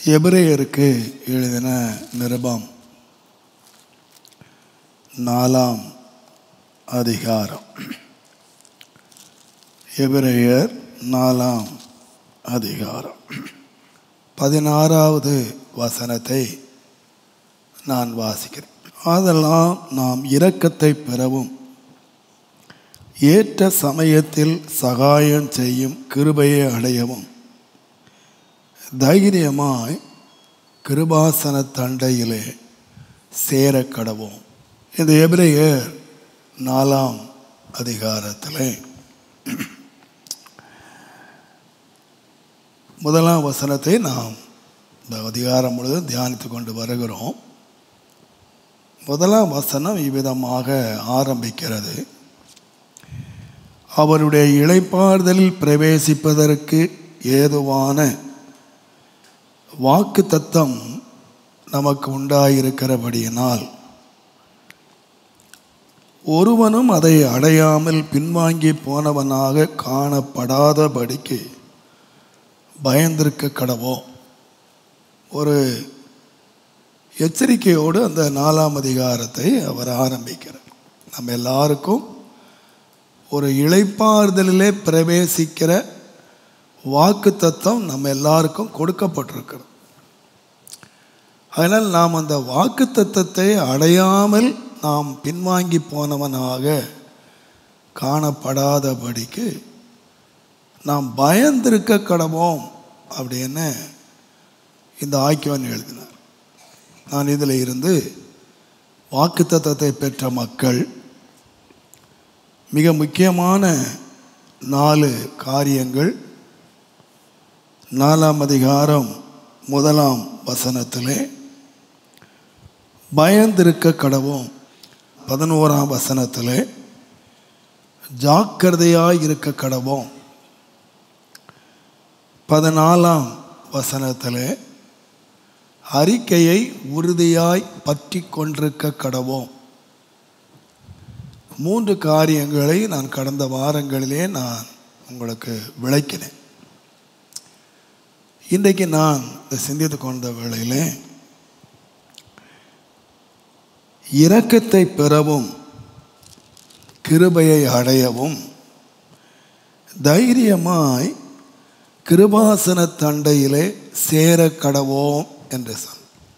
எபிரேயருக்கு எழுதின நிருபம் நாலாம் அதிகாரம் எபிரேயர் நாலாம் அதிகாரம் பதினாறாவது வசனத்தை நான் வாசிக்கிறேன் அதெல்லாம் நாம் இரக்கத்தை பெறவும் ஏற்ற சமயத்தில் சகாயம் செய்யும் கிருபையை அடையவும் தைரியமாய் கிருபாசன தண்டையிலே சேர கடவோம் இந்த எபிரேயர் நாலாம் அதிகாரத்தில் முதலாம் வசனத்தை நாம் இந்த அதிகாரம் முழுவதும் தியானித்து கொண்டு வருகிறோம் முதலாம் வசனம் இவ்விதமாக ஆரம்பிக்கிறது அவருடைய இளைப்பாறுதலில் பிரவேசிப்பதற்கு ஏதுவான வாக்கு தத்தம் நமக்கு உண்டாயிருக்கிறபடியினால் ஒருவனும் அதை அடையாமல் பின்வாங்கி போனவனாக காணப்படாதபடிக்கு பயந்திருக்க கடவோம் ஒரு எச்சரிக்கையோடு அந்த நாலாம் அதிகாரத்தை அவர் ஆரம்பிக்கிறார் நம்ம எல்லாருக்கும் ஒரு இளைப்பாறுதலிலே பிரவேசிக்கிற வாக்கு தத்துவம் நம்ம எல்லாருக்கும் கொடுக்கப்பட்டிருக்கிறது அதனால் நாம் அந்த வாக்கு தத்தத்தை அடையாமல் நாம் பின்வாங்கி போனவனாக காணப்படாதபடிக்கு நாம் பயந்திருக்க கடவோம் அப்படின்னு இந்த ஆக்கியவன் எழுதினார் நான் இதில் இருந்து வாக்கு தத்தத்தை பெற்ற மக்கள் மிக முக்கியமான நாலு காரியங்கள் நாலாம் அதிகாரம் முதலாம் வசனத்திலே பயந்திருக்க கடவோம் பதினோராம் வசனத்திலே ஜாக்கிரதையாய் இருக்க கடவோம் பதினாலாம் வசனத்திலே அறிக்கையை உறுதியாய் பற்றி கொண்டிருக்க கடவோம் மூன்று காரியங்களை நான் கடந்த வாரங்களிலே நான் உங்களுக்கு விளக்கினேன் இன்றைக்கு நான் இந்த சிந்தித்து கொண்ட வேளையிலே இரக்கத்தை பெறவும் கிருபையை அடையவும் தைரியமாய் கிருபாசன தண்டையிலே சேர கடவோம் என்று சொன்ன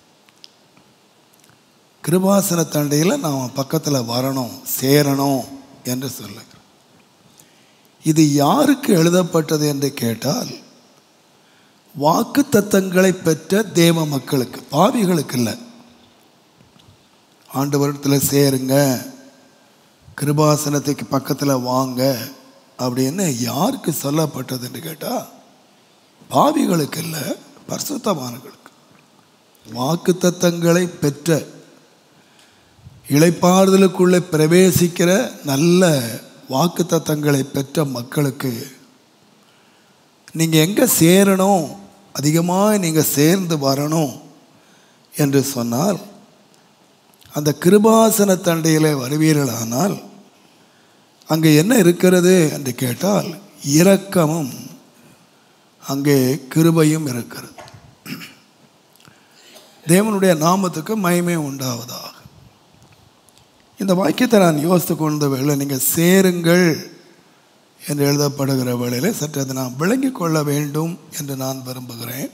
கிருபாசன தண்டையில் நாம் பக்கத்தில் வரணும் சேரணும் என்று சொல்லுகிறோம் இது யாருக்கு எழுதப்பட்டது என்று கேட்டால் வாக்கு தத்தங்களை பெற்ற தேவ மக்களுக்கு பாவிகளுக்கு இல்லை ஆண்டு வருடத்தில் சேருங்க கிருபாசனத்துக்கு பக்கத்தில் வாங்க அப்படின்னு யாருக்கு சொல்லப்பட்டது என்று கேட்டால் பாவிகளுக்கு இல்லை பரிசுத்தமானங்களுக்கு வாக்கு தத்தங்களை பெற்ற இளைப்பாறுதலுக்குள்ளே பிரவேசிக்கிற நல்ல வாக்கு தத்தங்களை பெற்ற மக்களுக்கு நீங்கள் எங்கே சேரணும் அதிகமாக நீங்கள் சேர்ந்து வரணும் என்று சொன்னால் அந்த கிருபாசன தண்டையில் வருவீர்களானால் அங்கே என்ன இருக்கிறது என்று கேட்டால் இரக்கமும் அங்கே கிருபையும் இருக்கிறது தேவனுடைய நாமத்துக்கு மயமே உண்டாவதாக இந்த வாக்கியத்தை நான் யோசித்து கொண்ட வேலை நீங்கள் சேருங்கள் என்று எழுதப்படுகிற வேளையில் சற்று அதை நான் விளங்கிக் கொள்ள வேண்டும் என்று நான் விரும்புகிறேன்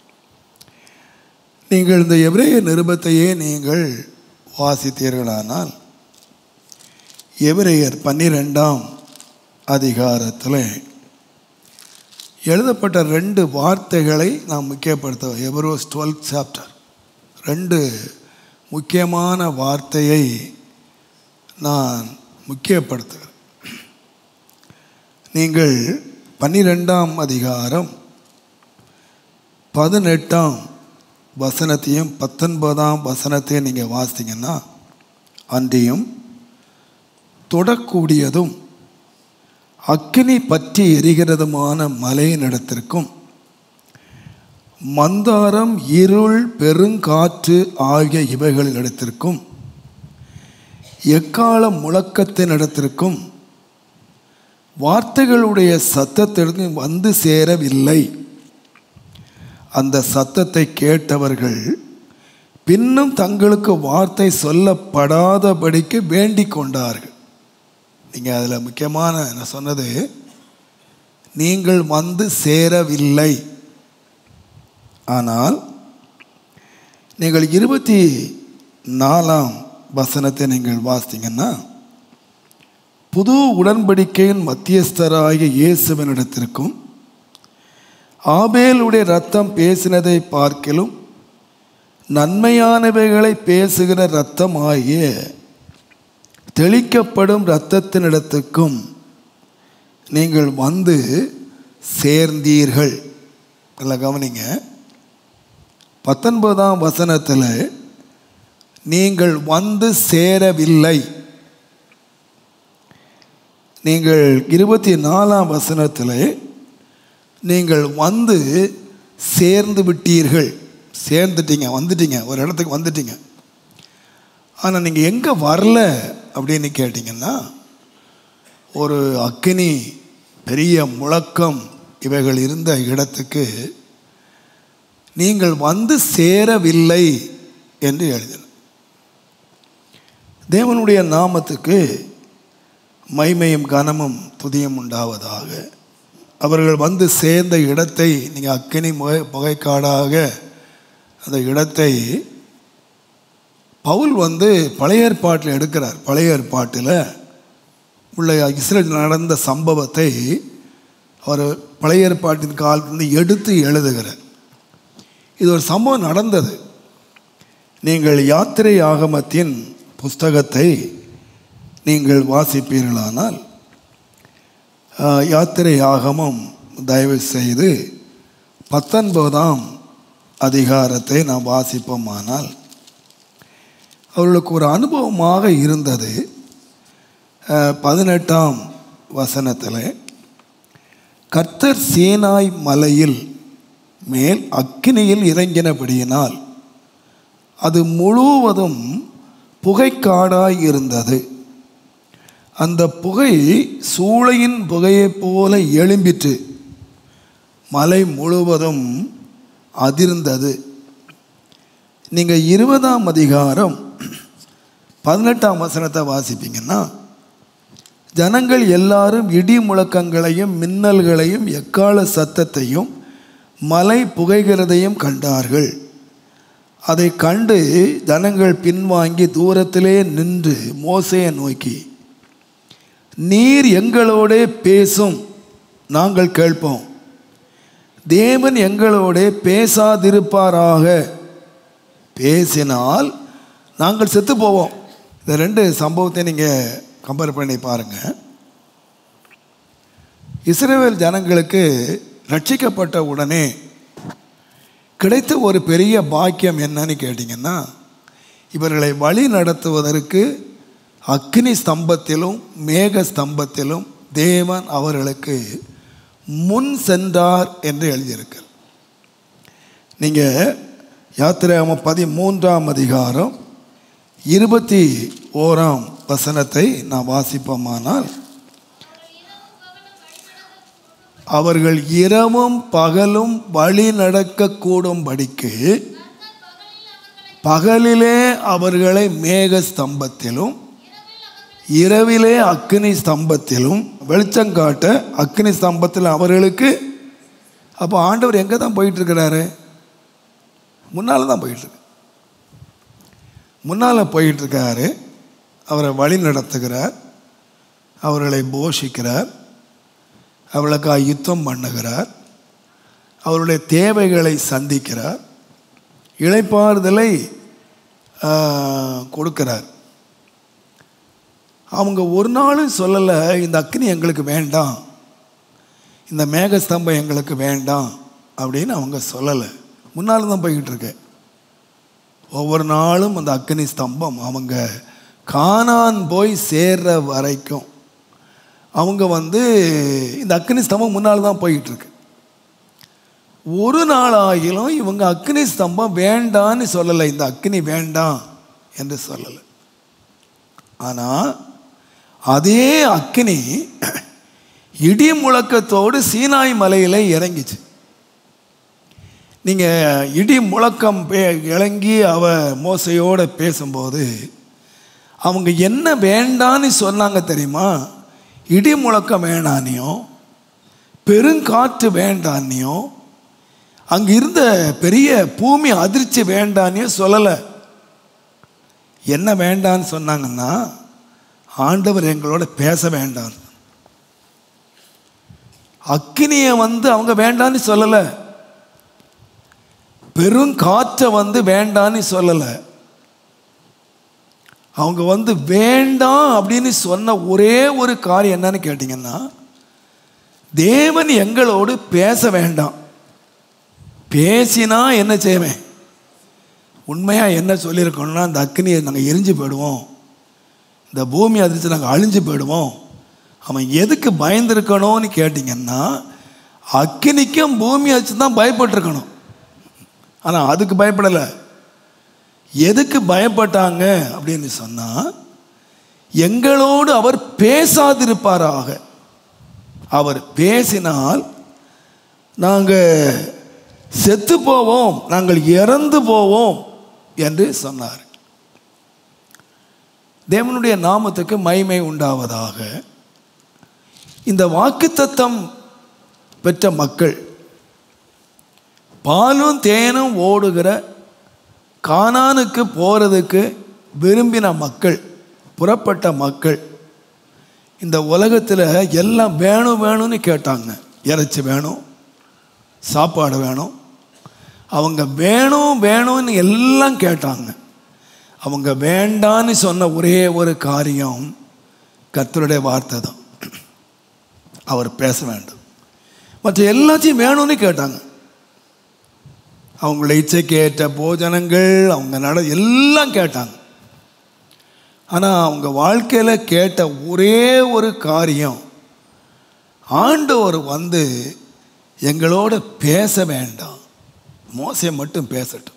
நீங்கள் இந்த எவ்ரேய நிருபத்தையே நீங்கள் வாசித்தீர்களானால் எபிரேயர் பன்னிரெண்டாம் அதிகாரத்தில் எழுதப்பட்ட ரெண்டு வார்த்தைகளை நாம் முக்கியப்படுத்த எவரோஸ் டுவெல்த் சாப்டர் ரெண்டு முக்கியமான வார்த்தையை நான் முக்கியப்படுத்துகிறேன் நீங்கள் பன்னிரெண்டாம் அதிகாரம் பதினெட்டாம் வசனத்தையும் பத்தொன்பதாம் வசனத்தையும் நீங்கள் வாசித்தீங்கன்னா அன்றியும் தொடக்கூடியதும் அக்கினி பற்றி எரிகிறதுமான மலையினிடத்திற்கும் மந்தாரம் இருள் பெருங்காற்று ஆகிய இவைகளிடத்திற்கும் எக்கால முழக்கத்தினிடத்திற்கும் வார்த்தைகளுடைய சத்தத்திற்கு வந்து சேரவில்லை அந்த சத்தத்தை கேட்டவர்கள் பின்னும் தங்களுக்கு வார்த்தை சொல்லப்படாதபடிக்கு வேண்டிக் கொண்டார்கள் நீங்கள் அதில் முக்கியமான நான் சொன்னது நீங்கள் வந்து சேரவில்லை ஆனால் நீங்கள் இருபத்தி நாலாம் வசனத்தை நீங்கள் வாசித்தீங்கன்னா புது உடன்படிக்கையின் மத்தியஸ்தராகிய இயேசுவனிடத்திற்கும் ஆபேலுடைய ரத்தம் பேசினதை பார்க்கிலும் நன்மையானவைகளை பேசுகிற ரத்தம் ஆகிய தெளிக்கப்படும் இரத்தத்தினிடத்துக்கும் நீங்கள் வந்து சேர்ந்தீர்கள் நல்லா கவனிங்க பத்தொன்பதாம் வசனத்தில் நீங்கள் வந்து சேரவில்லை நீங்கள் இருபத்தி நாலாம் வசனத்தில் நீங்கள் வந்து சேர்ந்து விட்டீர்கள் சேர்ந்துட்டீங்க வந்துட்டீங்க ஒரு இடத்துக்கு வந்துட்டீங்க ஆனால் நீங்கள் எங்கே வரல அப்படின்னு கேட்டிங்கன்னா ஒரு அக்கினி பெரிய முழக்கம் இவைகள் இருந்த இடத்துக்கு நீங்கள் வந்து சேரவில்லை என்று எழுதின தேவனுடைய நாமத்துக்கு மைமையும் கனமும் துதியும் உண்டாவதாக அவர்கள் வந்து சேர்ந்த இடத்தை நீங்கள் அக்கினி முகை புகைக்காடாக அந்த இடத்தை பவுல் வந்து பழைய ஏற்பாட்டில் எடுக்கிறார் பழைய ஏற்பாட்டில் உள்ள இஸ்ரேல் நடந்த சம்பவத்தை அவர் பழைய ஏற்பாட்டின் காலத்திலிருந்து எடுத்து எழுதுகிறார் இது ஒரு சம்பவம் நடந்தது நீங்கள் யாத்திரை ஆகமத்தின் புஸ்தகத்தை நீங்கள் வாசிப்பீர்களானால் ஆஹ், யாத்திரை ஆகமம் தயவு செய்து பத்தொன்பதாம் அதிகாரத்தை நாம் வாசிப்போமானால் அவர்களுக்கு ஒரு அனுபவமாக இருந்தது ஆஹ், பதினெட்டாம் வசனத்தில் கர்த்தர் சீனாய் மலையில் மேல் அக்கினியில் இறங்கினபடியினால் அது முழுவதும் புகைக்காடாய் இருந்தது அந்த புகை சூளையின் புகையைப் போல எழும்பிற்று மலை முழுவதும் அதிர்ந்தது நீங்கள் இருபதாம் அதிகாரம் பதினெட்டாம் வசனத்தை வாசிப்பீங்கன்னா ஜனங்கள் எல்லாரும் இடி முழக்கங்களையும் மின்னல்களையும் எக்கால சத்தத்தையும் மலை புகைகிறதையும் கண்டார்கள் அதை கண்டு ஜனங்கள் பின்வாங்கி தூரத்திலே நின்று மோசையை நோக்கி நீர் எங்களோடே பேசும் நாங்கள் கேட்போம் தேவன் எங்களோடே பேசாதிருப்பாராக பேசினால் நாங்கள் செத்து போவோம் இந்த ரெண்டு சம்பவத்தை நீங்கள் கம்பேர் பண்ணி பாருங்கள் இஸ்ரேல் ஜனங்களுக்கு ரட்சிக்கப்பட்ட உடனே கிடைத்த ஒரு பெரிய பாக்கியம் என்னன்னு கேட்டிங்கன்னா இவர்களை வழி நடத்துவதற்கு அக்னி ஸ்தம்பத்திலும் மேக ஸ்தம்பத்திலும் தேவன் அவர்களுக்கு முன் சென்றார் என்று எழுதியிருக்கு நீங்கள் யாத்திராம பதிமூன்றாம் அதிகாரம் இருபத்தி ஓராம் வசனத்தை நான் வாசிப்போமானால் அவர்கள் இரவும் பகலும் வழி நடக்கக்கூடும்படிக்கு பகலிலே அவர்களை மேக ஸ்தம்பத்திலும் இரவிலே அக்னி ஸ்தம்பத்திலும் வெளிச்சம் காட்ட அக்னி ஸ்தம்பத்தில் அவர்களுக்கு அப்போ ஆண்டவர் எங்கே தான் போயிட்டு இருக்கிறாரு முன்னால் தான் போயிட்டுருக்கு முன்னால் போயிட்டுருக்காரு அவரை வழி நடத்துகிறார் அவர்களை போஷிக்கிறார் அவளுக்காக யுத்தம் பண்ணுகிறார் அவருடைய தேவைகளை சந்திக்கிறார் இளைப்பாறுதலை ஆ, கொடுக்கிறார் அவங்க ஒரு நாளும் சொல்லலை இந்த அக்னி எங்களுக்கு வேண்டாம் இந்த மேகஸ்தம்பம் எங்களுக்கு வேண்டாம் அப்படின்னு அவங்க சொல்லலை முன்னால் தான் போய்கிட்டு இருக்கு ஒவ்வொரு நாளும் அந்த அக்னி ஸ்தம்பம் அவங்க காணான் போய் சேர்ற வரைக்கும் அவங்க வந்து இந்த அக்னி ஸ்தம்பம் முன்னால் தான் போய்கிட்டு இருக்கு ஒரு நாள் ஆகிலும் இவங்க அக்னி ஸ்தம்பம் வேண்டான்னு சொல்லலை இந்த அக்னி வேண்டாம் என்று சொல்லலை ஆனால் அதே அக்னி இடி முழக்கத்தோடு சீனாய் மலையில் இறங்கிச்சு நீங்கள் இடி முழக்கம் பே இறங்கி அவ மோசையோடு பேசும்போது அவங்க என்ன வேண்டான்னு சொன்னாங்க தெரியுமா இடி முழக்கம் வேணானியும் பெருங்காற்று வேண்டானியும் அங்கே இருந்த பெரிய பூமி அதிர்ச்சி வேண்டானியும் சொல்லலை என்ன வேண்டான்னு சொன்னாங்கன்னா ஆண்டவர் எங்களோட பேச வேண்டாம் அக்கினியை வந்து அவங்க வேண்டான்னு சொல்லலை பெருங்காற்றை வந்து வேண்டான்னு சொல்லலை அவங்க வந்து வேண்டாம் அப்படின்னு சொன்ன ஒரே ஒரு காரியம் என்னன்னு கேட்டிங்கன்னா தேவன் எங்களோடு பேச வேண்டாம் பேசினா என்ன செய்வேன் உண்மையாக என்ன சொல்லியிருக்கோம்னா அந்த அக்னியை நாங்கள் எரிஞ்சு போயிடுவோம் இந்த பூமி அதிர்ச்சி நாங்கள் அழிஞ்சு போயிடுவோம் அவன் எதுக்கு பயந்துருக்கணும்னு கேட்டிங்கன்னா அக்கினிக்கும் பூமி அதிர்ச்சி தான் பயப்பட்டிருக்கணும் ஆனால் அதுக்கு பயப்படலை எதுக்கு பயப்பட்டாங்க அப்படின்னு சொன்னால் எங்களோடு அவர் பேசாதிருப்பாராக அவர் பேசினால் நாங்கள் செத்து போவோம் நாங்கள் இறந்து போவோம் என்று சொன்னார் தேவனுடைய நாமத்துக்கு மைமை உண்டாவதாக இந்த வாக்குத்தத்தம் பெற்ற மக்கள் பாலும் தேனும் ஓடுகிற கானானுக்கு போகிறதுக்கு விரும்பின மக்கள் புறப்பட்ட மக்கள் இந்த உலகத்தில் எல்லாம் வேணும் வேணும்னு கேட்டாங்க இறைச்சி வேணும் சாப்பாடு வேணும் அவங்க வேணும் வேணும்னு எல்லாம் கேட்டாங்க அவங்க வேண்டான்னு சொன்ன ஒரே ஒரு காரியம் கர்த்தருடைய வார்த்தை தான் அவர் பேச வேண்டும் மற்ற எல்லாத்தையும் வேணும்னு கேட்டாங்க அவங்கள இச்சைக்கு ஏற்ற போஜனங்கள் அவங்க நட எல்லாம் கேட்டாங்க ஆனால் அவங்க வாழ்க்கையில் கேட்ட ஒரே ஒரு காரியம் ஆண்டவர் வந்து எங்களோட பேச வேண்டாம் மோசை மட்டும் பேசட்டும்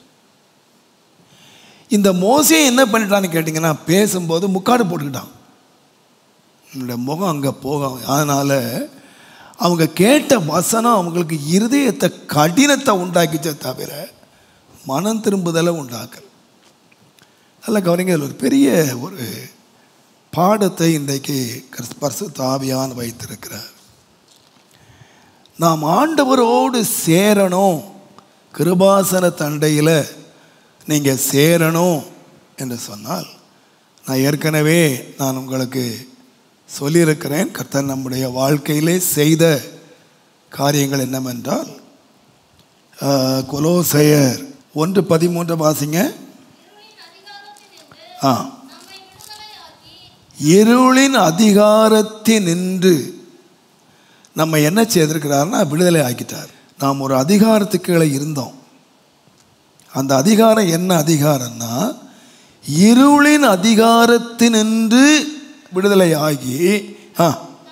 இந்த மோசையை என்ன பண்ணிட்டான்னு கேட்டிங்கன்னா பேசும்போது முக்காடு போட்டுக்கிட்டான் என்னுடைய முகம் அங்கே போகும் அதனால் அவங்க கேட்ட வசனம் அவங்களுக்கு இருதயத்தை கடினத்தை உண்டாக்கிச்சே தவிர மனம் திரும்புதலை உண்டாக்கல் அதில் கவனிங்க இதில் ஒரு பெரிய ஒரு பாடத்தை இன்றைக்கு பரிசு தாவியான் வைத்திருக்கிறார் நாம் ஆண்டவரோடு சேரணும் கிருபாசன தண்டையில் நீங்கள் சேரணும் என்று சொன்னால் நான் ஏற்கனவே நான் உங்களுக்கு சொல்லியிருக்கிறேன் கர்த்தர் நம்முடைய வாழ்க்கையிலே செய்த காரியங்கள் என்னவென்றால் ஆஹ், கொலோசையர் ஒன்று பதிமூன்று வாசிங்க ஆ இருளின் அதிகாரத்தில் நின்று நம்ம என்ன செய்திருக்கிறார்னா விடுதலை ஆக்கிட்டார் நாம் ஒரு அதிகாரத்துக்கு கீழே இருந்தோம் அந்த அதிகாரம் என்ன அதிகாரம்னா இருளின் அதிகாரத்தினின்று விடுதலை ஆகி ஆ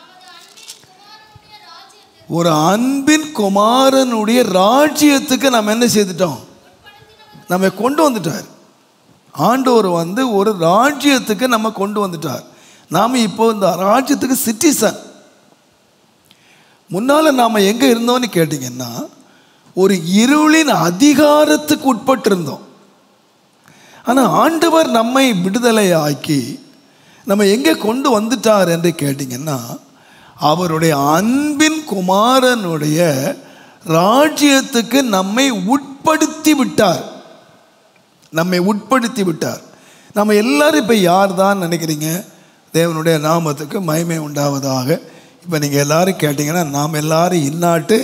ஒரு அன்பின் குமாரனுடைய ராஜ்யத்துக்கு நம்ம என்ன செய்துட்டோம் நம்ம கொண்டு வந்துட்டார் ஆண்டவர் வந்து ஒரு ராஜ்யத்துக்கு நம்ம கொண்டு வந்துட்டார் நாம் இப்போ இந்த ராஜ்யத்துக்கு சிட்டிசன் முன்னால் நாம் எங்கே இருந்தோம்னு கேட்டிங்கன்னா ஒரு இருளின் அதிகாரத்துக்கு உட்பட்டு இருந்தோம் ஆனால் ஆண்டவர் நம்மை விடுதலை ஆக்கி நம்ம எங்கே கொண்டு வந்துட்டார் என்று கேட்டிங்கன்னா அவருடைய அன்பின் குமாரனுடைய ராஜ்யத்துக்கு நம்மை உட்படுத்தி விட்டார் நம்மை உட்படுத்தி விட்டார் நம்ம எல்லாரும் இப்போ யார் தான் நினைக்கிறீங்க தேவனுடைய நாமத்துக்கு மகிமை உண்டாவதாக இப்போ நீங்கள் எல்லாரும் கேட்டிங்கன்னா நாம் எல்லாரும் இந்நாட்டு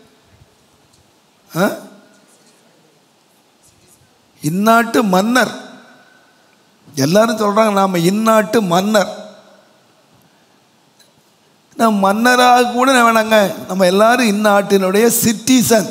ஆ? இந்நாட்டு மன்னர் எல்லாரும் சொல்கிறாங்க நாம் இந்நாட்டு மன்னர் நம்ம மன்னராக கூட வேணாங்க நம்ம எல்லாரும் இந்நாட்டினுடைய சிட்டிசன்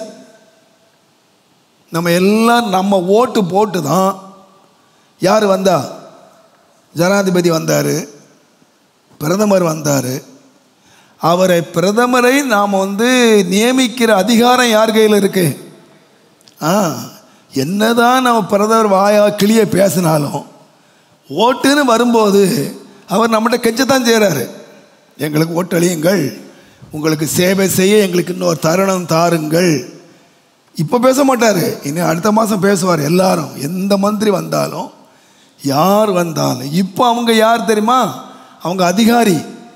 நம்ம எல்லாம் நம்ம ஓட்டு போட்டு தான் யார் வந்தா ஜனாதிபதி வந்தார் பிரதமர் வந்தார் அவரை பிரதமரை நாம் வந்து நியமிக்கிற அதிகாரம் யார் கையில் இருக்கு ஆ என்னதான் நம்ம பிரதமர் வாயா கிளிய பேசினாலும் ஓட்டுன்னு வரும்போது அவர் நம்மகிட்ட கெஞ்சத்தான் செய்கிறாரு எங்களுக்கு ஓட்டளியுங்கள் உங்களுக்கு சேவை செய்ய எங்களுக்கு இன்னொரு தருணம் தாருங்கள் இப்போ பேச மாட்டார் இனி அடுத்த மாதம் பேசுவார் எல்லாரும் எந்த மந்திரி வந்தாலும் யார் வந்தாலும் இப்போ அவங்க யார் தெரியுமா அவங்க அதிகாரி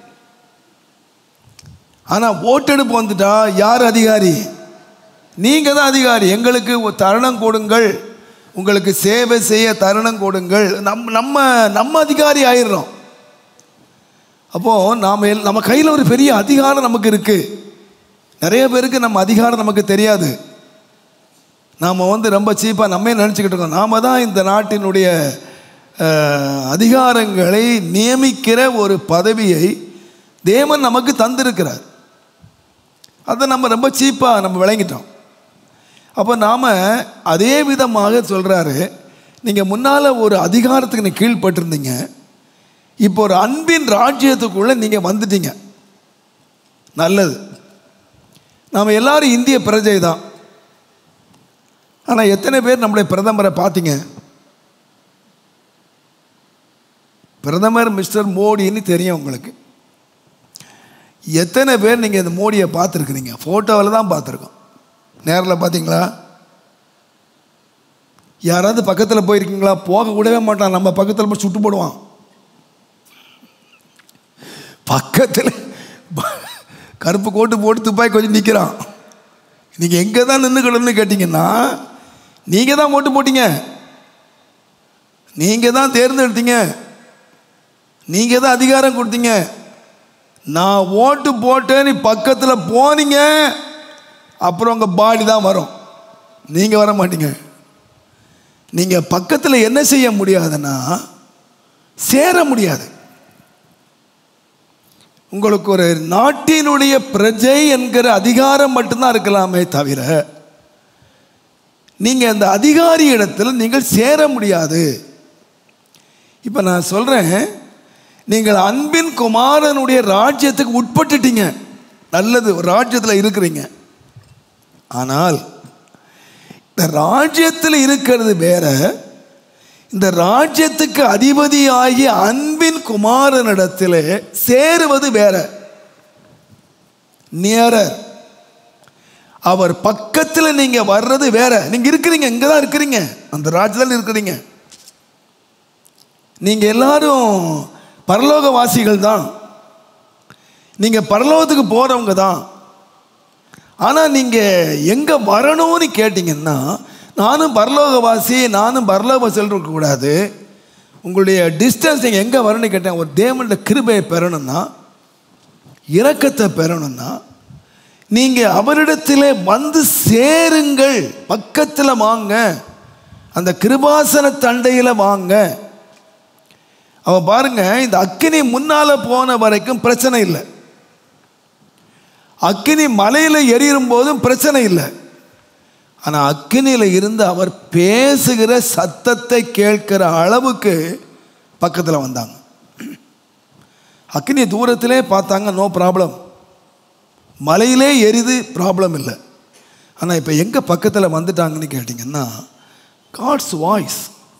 ஆனால் ஓட்டெடுப்பு வந்துட்டா யார் அதிகாரி நீங்கள் தான் அதிகாரி எங்களுக்கு ஒரு தருணம் கொடுங்கள் உங்களுக்கு சேவை செய்ய தருணம் கொடுங்கள் நம் நம்ம நம்ம அதிகாரி ஆயிடுறோம் அப்போது நாம் எல் நம்ம கையில் ஒரு பெரிய அதிகாரம் நமக்கு இருக்குது நிறைய பேருக்கு நம்ம அதிகாரம் நமக்கு தெரியாது நாம் வந்து ரொம்ப சீப்பாக நம்மே நினச்சிக்கிட்டு இருக்கோம் நாம் தான் இந்த நாட்டினுடைய அஹ், அதிகாரங்களை நியமிக்கிற ஒரு பதவியை தேவன் நமக்கு தந்திருக்கிறார் அதை நம்ம ரொம்ப சீப்பாக நம்ம விளங்கிட்டோம் அப்போ நாம் அதே விதமாக சொல்கிறாரு நீங்கள் முன்னால் ஒரு அதிகாரத்துக்கு நீ கீழ்ப்பட்டிருந்தீங்க இப்போ ஒரு அன்பின் ராஜ்யத்துக்குள்ளே நீங்கள் வந்துட்டீங்க நல்லது நாம் எல்லாரும் இந்திய பிரஜை தான் ஆனால் எத்தனை பேர் நம்முடைய பிரதமரை பார்த்தீங்க பிரதமர் மிஸ்டர் மோடின்னு தெரியும் உங்களுக்கு எத்தனை பேர் நீங்கள் இந்த மோடியை பார்த்துருக்குறீங்க ஃபோட்டோவில் தான் பார்த்துருக்கோம் நேரில் பார்த்தீங்களா யாராவது பக்கத்தில் போயிருக்கீங்களா போக விடவே மாட்டான் நம்ம பக்கத்தில் போய் சுட்டு போடுவான் பக்கத்தில் கருப்பு கோட்டு போட்டு துப்பாக்கி கொஞ்சம் நிற்கிறான் நீங்கள் எங்கே தான் நின்றுக்கணும்னு கேட்டிங்கன்னா நீங்கள் தான் ஓட்டு போட்டீங்க நீங்கள் தான் தேர்ந்தெடுத்தீங்க நீங்கள் தான் அதிகாரம் கொடுத்தீங்க நான் ஓட்டு போட்டேன்னு பக்கத்தில் போனீங்க அப்புறம் உங்கள் பாடி தான் வரும் நீங்கள் வர மாட்டீங்க நீங்கள் பக்கத்தில் என்ன செய்ய முடியாதுன்னா சேர முடியாது உங்களுக்கு ஒரு நாட்டினுடைய பிரஜை என்கிற அதிகாரம் மட்டும்தான் இருக்கலாமே தவிர நீங்கள் அந்த அதிகாரி இடத்துல நீங்கள் சேர முடியாது இப்போ நான் சொல்கிறேன் நீங்கள் அன்பின் குமாரனுடைய ராஜ்யத்துக்கு உட்பட்டுட்டீங்க நல்லது ஒரு ராஜ்யத்தில் இருக்கிறீங்க ஆனால் இந்த ராஜ்யத்தில் இருக்கிறது வேற இந்த ராஜ்யத்துக்கு அதிபதியாகிய அன்பின் குமாரனிடத்தில் சேருவது வேற நியரர் அவர் பக்கத்தில் நீங்க வர்றது வேற நீங்க இருக்கிறீங்க இங்க தான் இருக்கிறீங்க அந்த ராஜ்யத்தில் இருக்கிறீங்க நீங்க எல்லாரும் பரலோகவாசிகள் தான் நீங்க பரலோகத்துக்கு போறவங்க தான் ஆனால் நீங்கள் எங்கே வரணும்னு கேட்டிங்கன்னா நானும் பரலோகவாசி நானும் பரலோகம் செல்றக்கூடாது உங்களுடைய டிஸ்டன்ஸ் நீங்கள் எங்கே வரணும்னு கேட்டேன் ஒரு தேவனுடைய கிருபையை பெறணும்னா இரக்கத்தை பெறணும்னா நீங்கள் அவரிடத்தில் வந்து சேருங்கள் பக்கத்தில் வாங்க அந்த கிருபாசன தண்டையில் வாங்க அவ பாருங்க இந்த அக்கினி முன்னால போன வரைக்கும் பிரச்சனை இல்லை அக்கினி மலையில் எரியும் போதும் பிரச்சனை இல்லை ஆனால் அக்கினியில் இருந்து அவர் பேசுகிற சத்தத்தை கேட்கிற அளவுக்கு பக்கத்தில் வந்தாங்க அக்கினி தூரத்திலே பார்த்தாங்க நோ ப்ராப்ளம் மலையிலே எரிது ப்ராப்ளம் இல்லை ஆனால் இப்போ எங்கே பக்கத்தில் வந்துட்டாங்கன்னு கேட்டிங்கன்னா காட்ஸ் வாய்ஸ்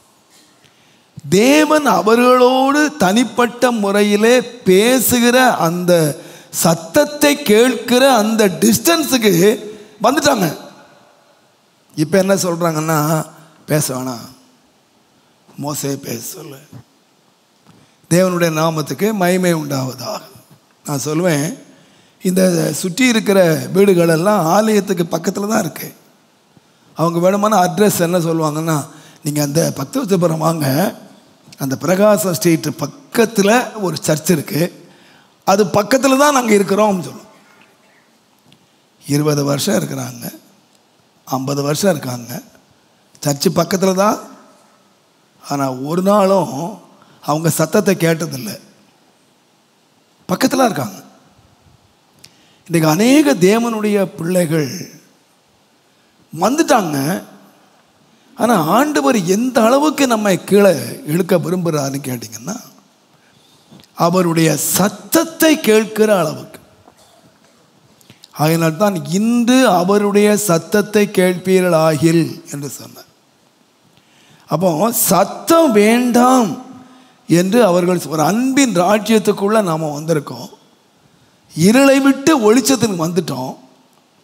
தேவன் அவர்களோடு தனிப்பட்ட முறையிலே பேசுகிற அந்த சத்தத்தை கேட்கிற அந்த டிஸ்டன்ஸுக்கு வந்துட்டாங்க இப்போ என்ன சொல்கிறாங்கன்னா பேச வேணாம் மோசே பேச சொல்லு தேவனுடைய நாமத்துக்கு மகிமை உண்டாவதாக நான் சொல்லுவேன் இந்த சுற்றி இருக்கிற வீடுகளெல்லாம் ஆலயத்துக்கு பக்கத்தில் தான் இருக்கு அவங்க வேணுமான அட்ரஸ் என்ன சொல்லுவாங்கன்னா நீங்கள் அந்த பக்தவசபுரம் வாங்க அந்த பிரகாசம் ஸ்ட்ரீட் பக்கத்தில் ஒரு சர்ச் இருக்குது அது பக்கத்தில் தான் நாங்கள் இருக்கிறோம்னு சொல்லுவோம் இருபது வருஷம் இருக்கிறாங்க ஐம்பது வருஷம் இருக்காங்க சர்ச்சு பக்கத்தில் தான் ஆனால் ஒரு நாளும் அவங்க சத்தத்தை கேட்டதில்லை பக்கத்தில் இருக்காங்க இன்றைக்கு அநேக தேவனுடைய பிள்ளைகள் வந்துட்டாங்க ஆனால் ஆண்டவர் எந்த அளவுக்கு நம்மை கீழே இழுக்க விரும்புகிறாருன்னு கேட்டிங்கன்னா அவருடைய சத்தத்தை கேட்கிற அளவுக்கு ஆகினால் தான் இன்று அவருடைய சத்தத்தை கேட்பீர்கள் ஆகில் என்று சொன்னார் அப்போ சத்தம் வேண்டாம் என்று அவர்கள் ஒரு அன்பின் ராஜ்யத்துக்குள்ள நாம் வந்திருக்கோம் இருளை விட்டு ஒளிச்சத்துக்கு வந்துட்டோம்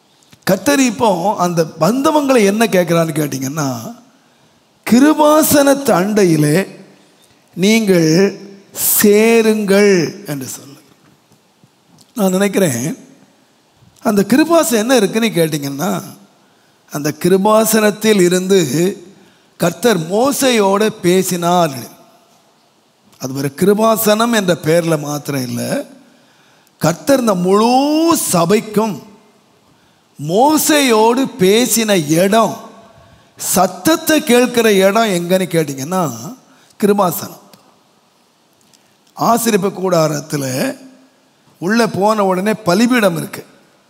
கத்தர் இப்போ அந்த பந்தவங்களை என்ன கேட்குறான்னு கேட்டிங்கன்னா கிருபாசனத்து அண்டையிலே நீங்கள் சேருங்கள் என்று சொல்லு நான் நினைக்கிறேன் அந்த கிருபாசனம் என்ன இருக்குன்னு கேட்டிங்கன்னா அந்த கிருபாசனத்தில் இருந்து கர்த்தர் மோசையோட பேசினார் அது ஒரு கிருபாசனம் என்ற பெயரில் மாத்திரம் இல்லை கர்த்தர் இந்த முழு சபைக்கும் மோசையோடு பேசின இடம் சத்தத்தை கேட்கிற இடம் எங்கன்னு கேட்டிங்கன்னா கிருபாசனம் ஆசிரிப்பு கூடாரத்தில் உள்ளே போன உடனே பலிபீடம் இருக்கு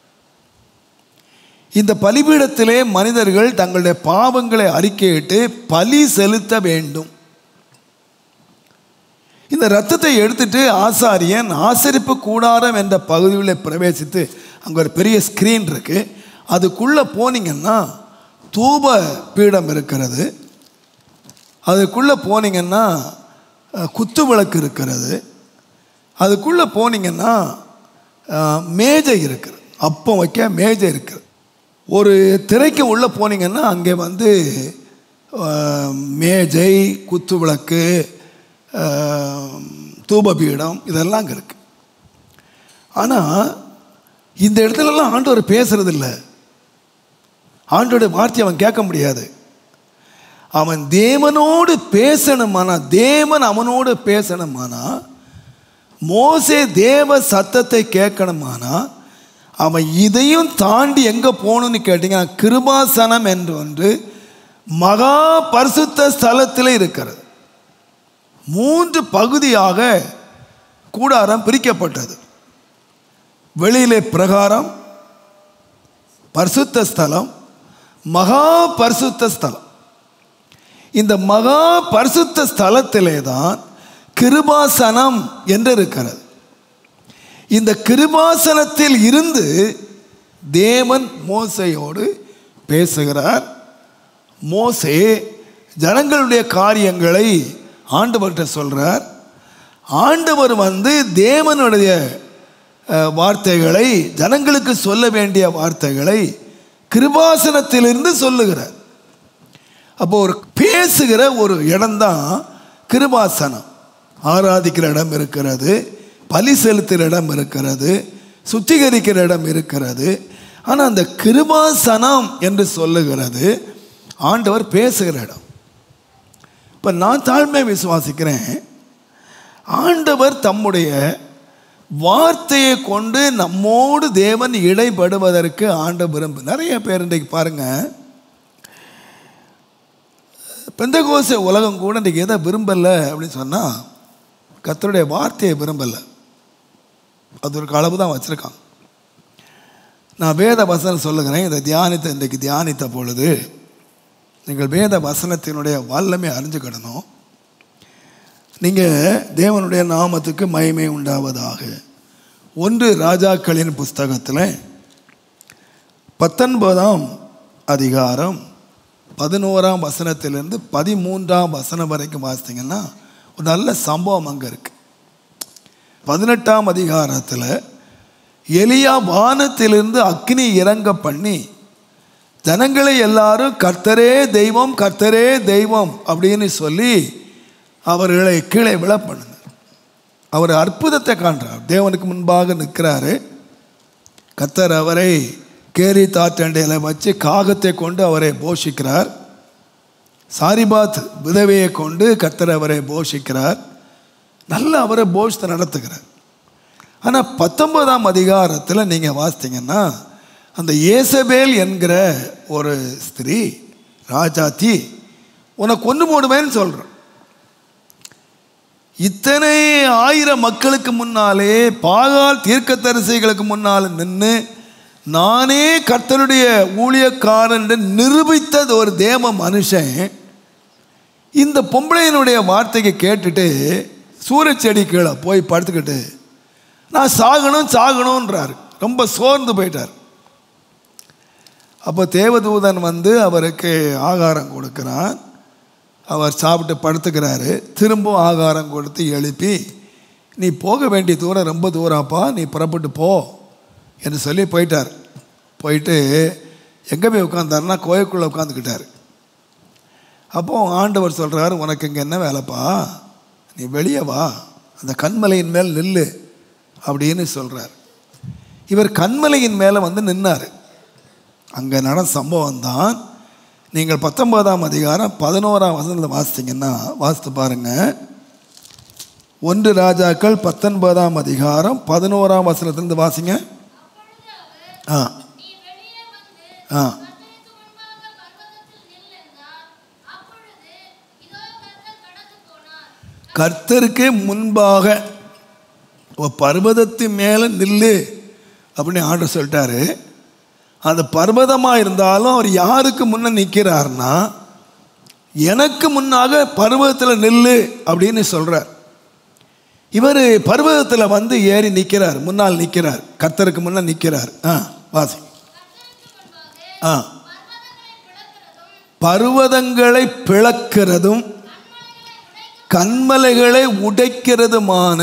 இந்த பலிபீடத்திலே மனிதர்கள் தங்களுடைய பாவங்களை அறிக்கையிட்டு பலி செலுத்த வேண்டும் இந்த ரத்தத்தை எடுத்துட்டு ஆசாரியன் ஆசரிப்பு கூடாரம் என்ற பகுதியில் பிரவேசித்து அங்கே ஒரு பெரிய ஸ்க்ரீன் இருக்கு அதுக்குள்ளே போனீங்கன்னா தூப பீடம் இருக்கிறது அதுக்குள்ளே போனீங்கன்னா அஹ், குத்து விளக்கு இருக்கிறது அதுக்குள்ளே போனீங்கன்னா அஹ், மேஜை இருக்குது அப்பம் வைக்க மேஜை இருக்குது ஒரு திரைக்கு உள்ளே போனீங்கன்னா அங்கே வந்து அஹ், மேஜை குத்து விளக்கு அஹ், தூபபீடம் இதெல்லாம் அங்கே இருக்குது ஆனால் இந்த இடத்துலலாம் ஆண்டவர் பேசுறது இல்லை ஆண்டோடைய வார்த்தையை அவன் கேட்க முடியாது அவன் தேவனோடு பேசணுமானா தேவன் அவனோடு பேசணுமானா மோசே தேவ சத்தத்தை கேட்கணுமானா அவன் இதையும் தாண்டி எங்கே போகணும்னு கேட்டீங்கன்னா கிருபாசனம் என்று ஒன்று மகா பரிசுத்த ஸ்தலத்தில் இருக்கிறது மூன்று பகுதியாக கூடாரம் பிரிக்கப்பட்டது வெளியிலே பிரகாரம் பரிசுத்த ஸ்தலம் மகா பரிசுத்த ஸ்தலம் இந்த மகா பரிசுத்த ஸ்தலத்திலே தான் கிருபாசனம் என்று இருக்கிறது இந்த கிருபாசனத்தில் இருந்து தேவன் மோசையோடு பேசுகிறார் மோசே ஜனங்களுடைய காரியங்களை ஆண்டவர்கிட்ட சொல்றார் ஆண்டவர் வந்து தேவனுடைய அஹ், வார்த்தைகளை ஜனங்களுக்கு சொல்ல வேண்டிய வார்த்தைகளை கிருபாசனத்திலிருந்து சொல்லுகிறார் அப்போ ஒரு பேசுகிற ஒரு இடம்தான் கிருபாசனம் ஆராதிக்கிற இடம் இருக்கிறது பலி செலுத்துகிற இடம் இருக்கிறது சுத்திகரிக்கிற இடம் இருக்கிறது ஆனால் அந்த கிருபாசனம் என்று சொல்லுகிறது ஆண்டவர் பேசுகிற இடம் இப்போ நான் தாழ்மை விசுவாசிக்கிறேன் ஆண்டவர் தம்முடைய வார்த்தையை கொண்டு நம்மோடு தேவன் இடைப்படுவதற்கு ஆண்ட விரும்பு நிறைய பேர் இன்றைக்கு பாருங்கள் பெந்தகோச உலகம் கூட இன்றைக்கி எதை விரும்பலை அப்படின்னு சொன்னால் கர்த்தருடைய வார்த்தையை விரும்பலை அது ஒரு அளவு தான் வச்சுருக்காங்க நான் வேத வசனம் சொல்லுகிறேன் இதை தியானித்த இன்றைக்கு தியானித்த பொழுது நீங்கள் வேத வசனத்தினுடைய வல்லமை அறிஞ்சுக்கிடணும் நீங்கள் தேவனுடைய நாமத்துக்கு மகிமை உண்டாவதாக ஒன்று ராஜாக்களின் புஸ்தகத்தில் பத்தொன்பதாம் அதிகாரம் பதினோராம் வசனத்திலிருந்து பதிமூன்றாம் வசனம் வரைக்கும் வாசித்தீங்கன்னா ஒரு நல்ல சம்பவம் அங்கே இருக்கு பதினெட்டாம் அதிகாரத்தில் எலியா வானத்திலிருந்து அக்னி இறங்க பண்ணி ஜனங்களை எல்லாரும் கர்த்தரே தெய்வம் கர்த்தரே தெய்வம் அப்படின்னு சொல்லி அவர்களை கீழே விழ பண்ணுங்க அவர் அற்புதத்தை காண்றார் தேவனுக்கு முன்பாக நிற்கிறாரு கர்த்தர் அவரை கேரி தாற்றண்டையில் வச்சு காகத்தை கொண்டு அவரை போஷிக்கிறார் சாரிபாத் விதவையை கொண்டு கர்த்தர் அவரை போஷிக்கிறார் நல்ல அவரை போஷத்தை நடத்துகிறார் ஆனால் பத்தொன்பதாம் அதிகாரத்தில் நீங்கள் வாசித்தீங்கன்னா அந்த ஏசபேல் என்கிற ஒரு ஸ்திரீ ராஜாத்தி உன்னை கொண்டு போடுவேன்னு சொல்கிறோம் இத்தனை ஆயிரம் மக்களுக்கு முன்னாலே பாகால் தீர்க்கதரிசிகளுக்கு முன்னால் நின்று நானே கர்த்தருடைய ஊழியக்காரன் என்று நிரூபித்தது ஒரு தேவ மனுஷன் இந்த பொம்பளையினுடைய வார்த்தையை கேட்டுட்டு சூரச்செடி கீழே போய் படுத்துக்கிட்டு நான் சாகணும் சாகணுன்றார் ரொம்ப சோர்ந்து போயிட்டார் அப்போ தேவதூதன் வந்து அவருக்கு ஆகாரம் கொடுக்கிறான் அவர் சாப்பிட்டு படுத்துக்கிறாரு திரும்பவும் ஆகாரம் கொடுத்து எழுப்பி நீ போக வேண்டிய தூரம் ரொம்ப தூரம்ப்பா நீ புறப்பட்டு போ என்று சொல்லி போயிட்டார் போயிட்டு எங்கே போய் உட்காந்தாருன்னா கோயிலுக்குள்ளே உட்காந்துக்கிட்டாரு அப்போ ஆண்டவர் சொல்கிறாரு உனக்கு இங்கே என்ன வேலைப்பா நீ வெளியே வா அந்த கண்மலையின் மேல் நில்லு அப்படின்னு சொல்கிறார் இவர் கண்மலையின் மேலே வந்து நின்னார் அங்கே நடந்த சம்பவம் தான் நீங்கள் பத்தொன்பதாம் அதிகாரம் பதினோராம் வசனத்தில் வாசித்தீங்கன்னா வாசித்து பாருங்க ஒன்று ராஜாக்கள் பத்தொன்பதாம் அதிகாரம் பதினோராம் வசனத்திலிருந்து வாசிங்க ஆ நீ வெளியே வந்து ஆ கர்த்தருக்கு முன்பாக பர்வதத்தில் நில் என்றார். அப்பொழுது இதோ கர்த்தர் கடந்து போனார் கர்த்தருக்கு முன்பாக ஒரு பர்வதத்து மேலே நில்லு அப்படின்னு ஆர்டர் சொல்லிட்டாரு அந்த பர்வதமாக இருந்தாலும் அவர் யாருக்கு முன்ன நிற்கிறார்னா எனக்கு முன்னாக பர்வதத்தில் நில்லு அப்படின்னு சொல்கிறார் இவர் பர்வதத்தில் வந்து ஏறி நிற்கிறார் முன்னால் நிற்கிறார் கர்த்தருக்கு முன்ன நிற்கிறார் ஆ வாசி ஆ பர்வதங்களை பிளக்கிறதும் கண்மலைகளை உடைக்கிறதுமான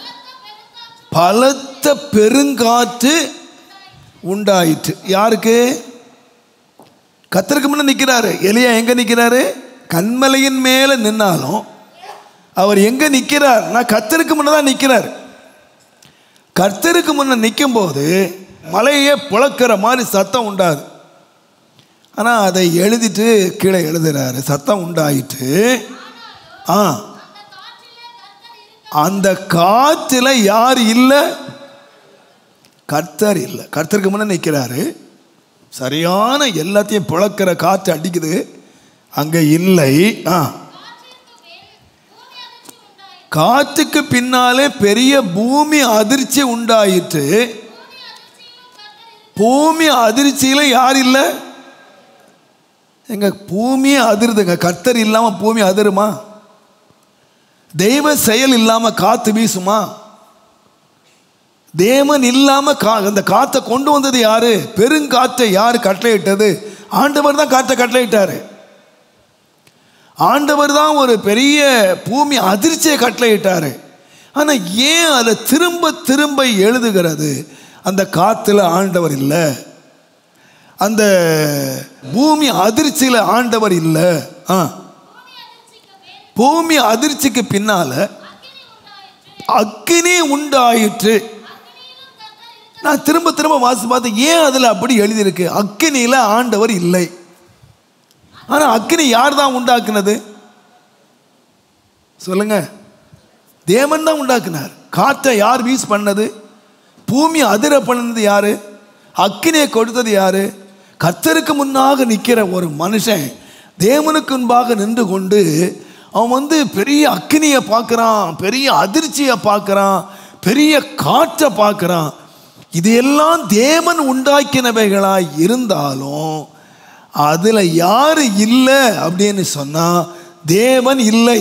பலத்த பெருங்காற்று உண்டாயிற்று யாருக்கு கத்தருக்கு முன்ன நிற்கிறாரு எலியா எங்க நிற்கிறாரு கண்மலையின் மேலே நின்னாலும் அவர் எங்க நிற்கிறார் நான் கத்தருக்கு முன்ன தான் நிற்கிறார் கர்த்தருக்கு முன்ன நிற்கும் போது மலையே புழக்கிற மாதிரி சத்தம் உண்டாது ஆனால் அதை எழுதிட்டு கீழே எழுதுறாரு சத்தம் உண்டாயிட்டு ஆ அந்த காற்றுல யார் இல்லை கர்த்தர் இல்லை கர்த்தருக்கு முன்ன நிற்கிறாரு சரியான எல்லாத்தையும் புழக்கிற காற்று அடிக்குது அங்கே இல்லை ஆ காற்றுக்கு பின்னாலே பெரிய பூமி அதிர்ச்சி உண்டாயிற்று பூமி அதிர்ச்சியில் யார் இல்லை எங்க பூமியே அதிருதுங்க கர்த்தர் இல்லாமல் பூமி அதிருமா தெய்வ செயல் இல்லாமல் காற்று வீசுமா தேவன் இல்லாமல் கா அந்த காற்றை கொண்டு வந்தது யாரு பெருங்காற்றை யார் கட்டளையிட்டது ஆண்டவர் தான் காற்றை கட்டளையிட்டாரு ஆண்டவர் தான் ஒரு பெரிய பூமி அதிர்ச்சியை கட்டளையிட்டாரு ஆனால் ஏன் அதை திரும்ப திரும்ப எழுதுகிறது அந்த காற்றுல ஆண்டவர் இல்லை அந்த பூமி அதிர்ச்சியில் ஆண்டவர் இல்லை ஆ பூமி அதிர்ச்சிக்கு பின்னால அக்கினி உண்டாயிற்று நான் திரும்ப திரும்ப வாசி பார்த்து ஏன் அதில் அப்படி எழுதியிருக்கு அக்கினியில் ஆண்டவர் இல்லை ஆனால் அக்கினி யார் தான் உண்டாக்குனது சொல்லுங்க தேவன் தான் உண்டாக்குனார் காற்றை யார் வீஸ் பண்ணது பூமி அதிர பண்ணது யாரு அக்கினியை கொடுத்தது யாரு கர்த்தருக்கு முன்னாக நிற்கிற ஒரு மனுஷன் தேவனுக்கு முன்பாக நின்று கொண்டு அவன் வந்து பெரிய அக்கினியை பார்க்குறான் பெரிய அதிர்ச்சியை பார்க்குறான் பெரிய காற்றை பார்க்குறான் இது எல்லாம் தேவன் உண்டாக்கினவைகளாய் இருந்தாலும் அதில் யார் இல்லை அப்படின்னு சொன்னால் தேவன் இல்லை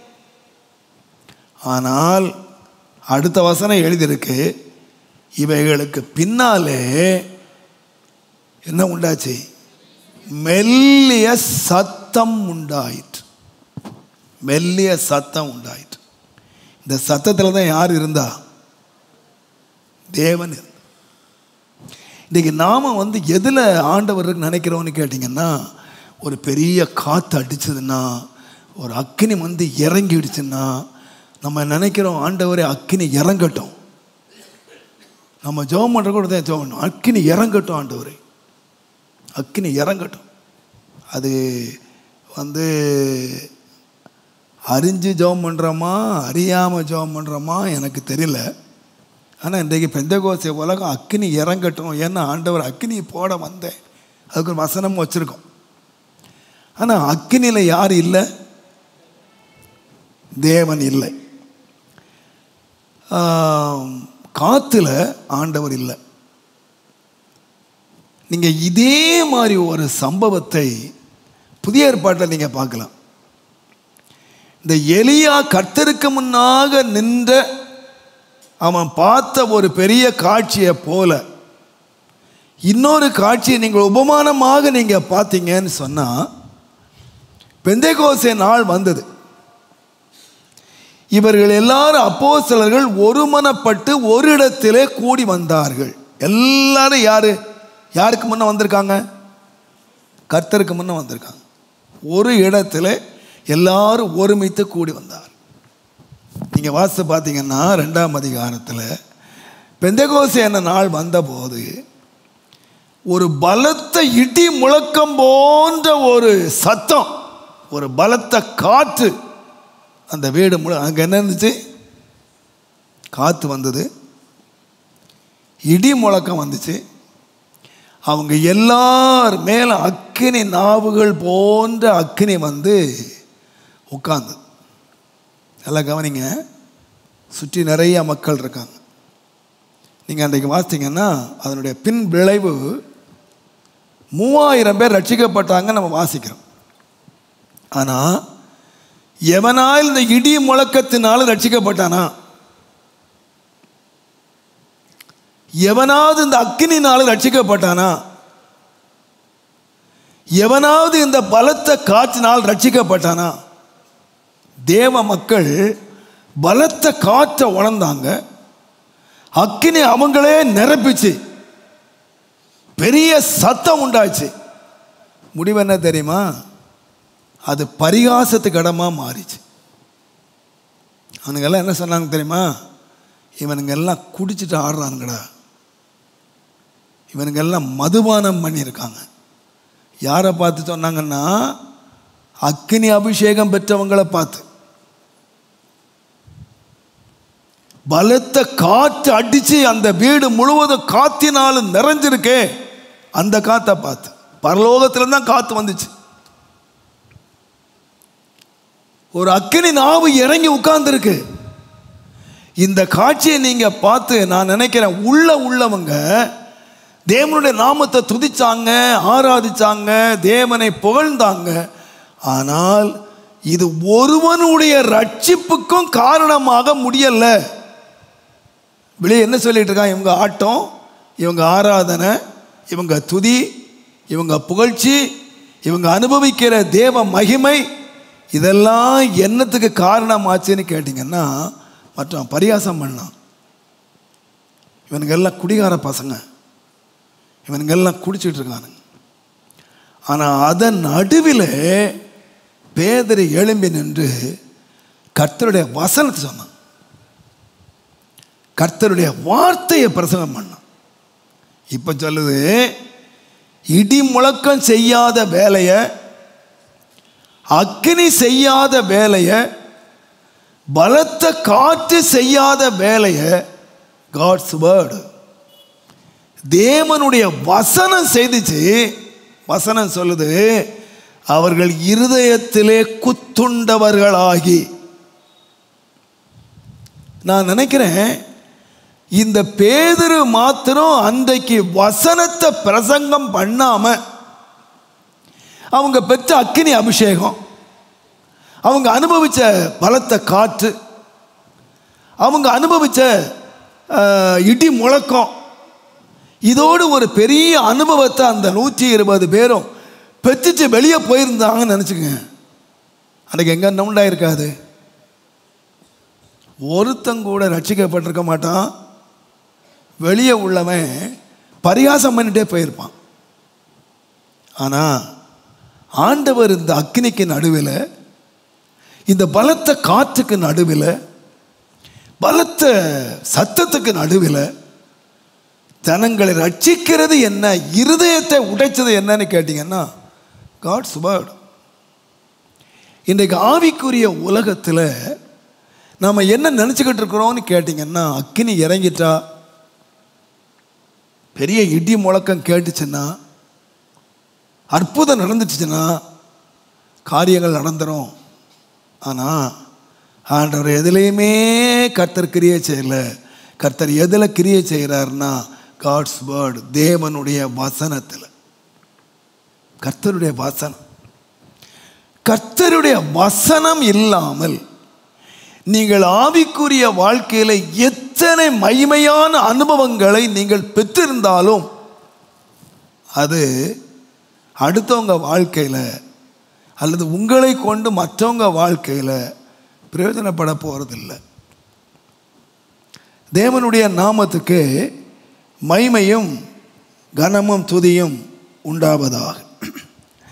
ஆனால் அடுத்த வசனம் எழுதியிருக்கு இவைகளுக்கு பின்னாலே என்ன உண்டாச்சு மெல்லிய சத்தம் உண்டாயிற்று மெல்லிய சத்தம் உண்டாயிற்று இந்த சத்தத்தில் தான் யார் இருந்தா தேவன் இருந்தார் இன்றைக்கி நாம் வந்து எதில் ஆண்டவர் நினைக்கிறோன்னு கேட்டிங்கன்னா ஒரு பெரிய காற்று அடிச்சதுன்னா ஒரு அக்கினி வந்து இறங்கிடுச்சுன்னா நம்ம நினைக்கிறோம் ஆண்டவரே அக்கினி இறங்கட்டும் நம்ம ஜெபம் பண்ணுற கூட தான் ஜெபம் பண்ணணும் அக்கினி இறங்கட்டும் ஆண்டவரே அக்கினி இறங்கட்டும் அது வந்து அறிஞ்சு ஜெபம் பண்ணுறோமா அறியாமல் ஜெபம் பண்ணுறோமா எனக்கு தெரியல ஆனால் இன்றைக்கு பெந்தகோசை உலகம் அக்கினி இறங்கட்டும் ஏன்னா ஆண்டவர் அக்கினி போட வந்தேன் அதுக்கு ஒரு வசனம் வச்சுருக்கோம் ஆனால் அக்கினியில் யார் இல்லை தேவன் இல்லை காற்றுல ஆண்டவர் இல்லை நீங்கள் இதே மாதிரி ஒரு சம்பவத்தை புதிய ஏற்பாட்டில் நீங்கள் பார்க்கலாம் இந்த எலியா கர்த்தருக்கு முன்னாக நின்ற அவன் பார்த்த ஒரு பெரிய காட்சியை போல இன்னொரு காட்சியை நீங்கள் உபமானமாக நீங்கள் பார்த்தீங்கன்னு சொன்னால் பெந்தைகோசே நாள் வந்தது இவர்கள் எல்லாரும் அப்போ சிலர்கள் ஒருமனப்பட்டு ஒரு இடத்திலே கூடி வந்தார்கள் எல்லாரும் யாரு யாருக்கு முன்ன வந்திருக்காங்க கர்த்தருக்கு முன்ன வந்திருக்காங்க ஒரு இடத்துல எல்லாரும் ஒருமித்து கூடி வந்தார் நீங்கள் வாசித்து பார்த்தீங்கன்னா ரெண்டாம் அதிகாரத்தில் பெந்தகோசு என்ன நாள் வந்தபோது ஒரு பலத்த இடி முழக்கம் போன்ற ஒரு சத்தம் ஒரு பலத்த காற்று அந்த வீடு முழு அங்கே என்ன இருந்துச்சு காற்று வந்தது இடி முழக்கம் வந்துச்சு அவங்க எல்லார் மேலே அக்கினி நாவுகள் போன்ற அக்கினி வந்து உட்கார்ந்து நல்லா கவனிங்க சுற்றி நிறைய மக்கள் இருக்காங்க நீங்கள் அன்றைக்கு வாசித்தீங்கன்னா அதனுடைய பின் விளைவு மூவாயிரம் பேர் ரட்சிக்கப்பட்டாங்க நம்ம வாசிக்கிறோம் ஆனால் எவனால் இந்த இடி முழக்கத்தினால ரட்சிக்கப்பட்டானா எவனாவது இந்த அக்கினினால ரட்சிக்கப்பட்டானா எவனாவது இந்த பலத்த காற்றினால் ரட்சிக்கப்பட்டானா தேவ மக்கள் பலத்த காற்றை உணர்ந்தாங்க அக்கினி அவங்களே நிரப்பிச்சு பெரிய சத்தம் உண்டாச்சு முடிவு என்ன தெரியுமா அது பரிகாசத்துக்கு இடமா மாறிச்சு அவனுங்கெல்லாம் என்ன சொன்னாங்க தெரியுமா இவனுங்க எல்லாம் குடிச்சிட்டு ஆடுறானுங்கடா இவனுங்க எல்லாம் மதுபானம் பண்ணியிருக்காங்க யாரை பார்த்து சொன்னாங்கன்னா அக்கினி அபிஷேகம் பெற்றவங்களை பார்த்து பலத்த காற்று அடிச்சு அந்த வீடு முழுவதும் காத்தினாலும் நிறைஞ்சிருக்கே அந்த காத்தை பார்த்து பரலோகத்துல தான் காத்து வந்துச்சு ஒரு அக்கினி நாவு இறங்கி உட்கார்ந்துருக்கு இந்த காட்சியை நீங்க பார்த்து நான் நினைக்கிறேன் உள்ள உள்ளவங்க தேவனுடைய நாமத்தை துதிச்சாங்க ஆராதிச்சாங்க தேவனை புகழ்ந்தாங்க ஆனால் இது ஒருவனுடைய ரட்சிப்புக்கும் காரணமாக முடியல வெளியே என்ன சொல்லிட்டு இருக்கான் இவங்க ஆட்டம் இவங்க ஆராதனை இவங்க துதி இவங்க புகழ்ச்சி இவங்க அனுபவிக்கிற தேவ மகிமை இதெல்லாம் என்னத்துக்கு காரணமாச்சுன்னு கேட்டிங்கன்னா மற்றவன் பரியாசம் பண்ணான் இவனுங்க எல்லாம் குடிகார பசங்க இவனுங்க எல்லாம் குடிச்சிட்டு இருக்கானுங்க ஆனால் அதன் நடுவில் பேதரை எழும்பி நின்று கர்த்தருடைய வசனத்தை சொன்னான் கர்த்தருடைய வார்த்தையை பிரசங்கம் பண்ணான் இப்போ சொல்லுது இடி முழக்கம் செய்யாத வேலையை அக்னி செய்யாத வேலையை பலத்த காற்று செய்யாத வேலையை காட்ஸ் வேர்டு தேவனுடைய வசனம் செய்துச்சு வசனம் சொல்லுது அவர்கள் இருதயத்திலே குத்துண்டவர்களாகி நான் நினைக்கிறேன் இந்த பேதுரு மாத்திரம் அன்றைக்கு வசனத்தை பிரசங்கம் பண்ணாம அவங்க பெற்ற அக்கினி அபிஷேகம் அவங்க அனுபவிச்ச பலத்த காற்று அவங்க அனுபவிச்ச அஹ், இடி முழக்கம் இதோடு ஒரு பெரிய அனுபவத்தை அந்த நூற்றி இருபது பேரும் பெற்றுட்டு வெளியே போயிருந்தாங்கன்னு நினச்சிக்கங்க அன்றைக்கு எங்கே நவுண்டாயிருக்காது ஒருத்தன் கூட ரட்சிக்கப்பட்டிருக்க மாட்டான் வெளியே உள்ளவன் பரிகாசம் பண்ணிட்டே போயிருப்பான் ஆனால் ஆண்டவர் இந்த அக்னிக்கு நடுவில் இந்த பலத்த காற்றுக்கு நடுவில் பலத்த சத்தத்துக்கு நடுவில் ஜனங்களை ரட்சிக்கிறது என்ன இருதயத்தை உடைச்சது என்னன்னு கேட்டிங்கன்னா காட்ஸ் வேர்டு இன்றைக்கு ஆவிக்குரிய உலகத்தில் நாம் என்ன நினச்சிக்கிட்டு இருக்கிறோம்னு கேட்டிங்கன்னா அக்கினி இறங்கிட்டா பெரிய இடி முழக்கம் கேட்டுச்சுன்னா அற்புதம் நடந்துச்சுன்னா காரியங்கள் நடந்துரும் ஆனால் ஆண்டவர் எதுலேயுமே கர்த்தர் கிரியை செய்யல கர்த்தர் எதில் கிரியை செய்கிறாருன்னா காட்ஸ் வேர்டு தேவனுடைய வசனத்தில் கர்த்தருடைய வசனம் கர்த்தருடைய வசனம் இல்லாமல் நீங்கள் ஆவிக்குரிய வாழ்க்கையில் எத்தனை மகிமையான அனுபவங்களை நீங்கள் பெற்றிருந்தாலும் அது அடுத்தவங்க வாழ்க்கையில் அல்லது உங்களை கொண்டு மற்றவங்க வாழ்க்கையில் பிரயோஜனப்பட போகிறதில்ல தேவனுடைய நாமத்துக்கு மைமையும் கனமும் துதியும் உண்டாவதாக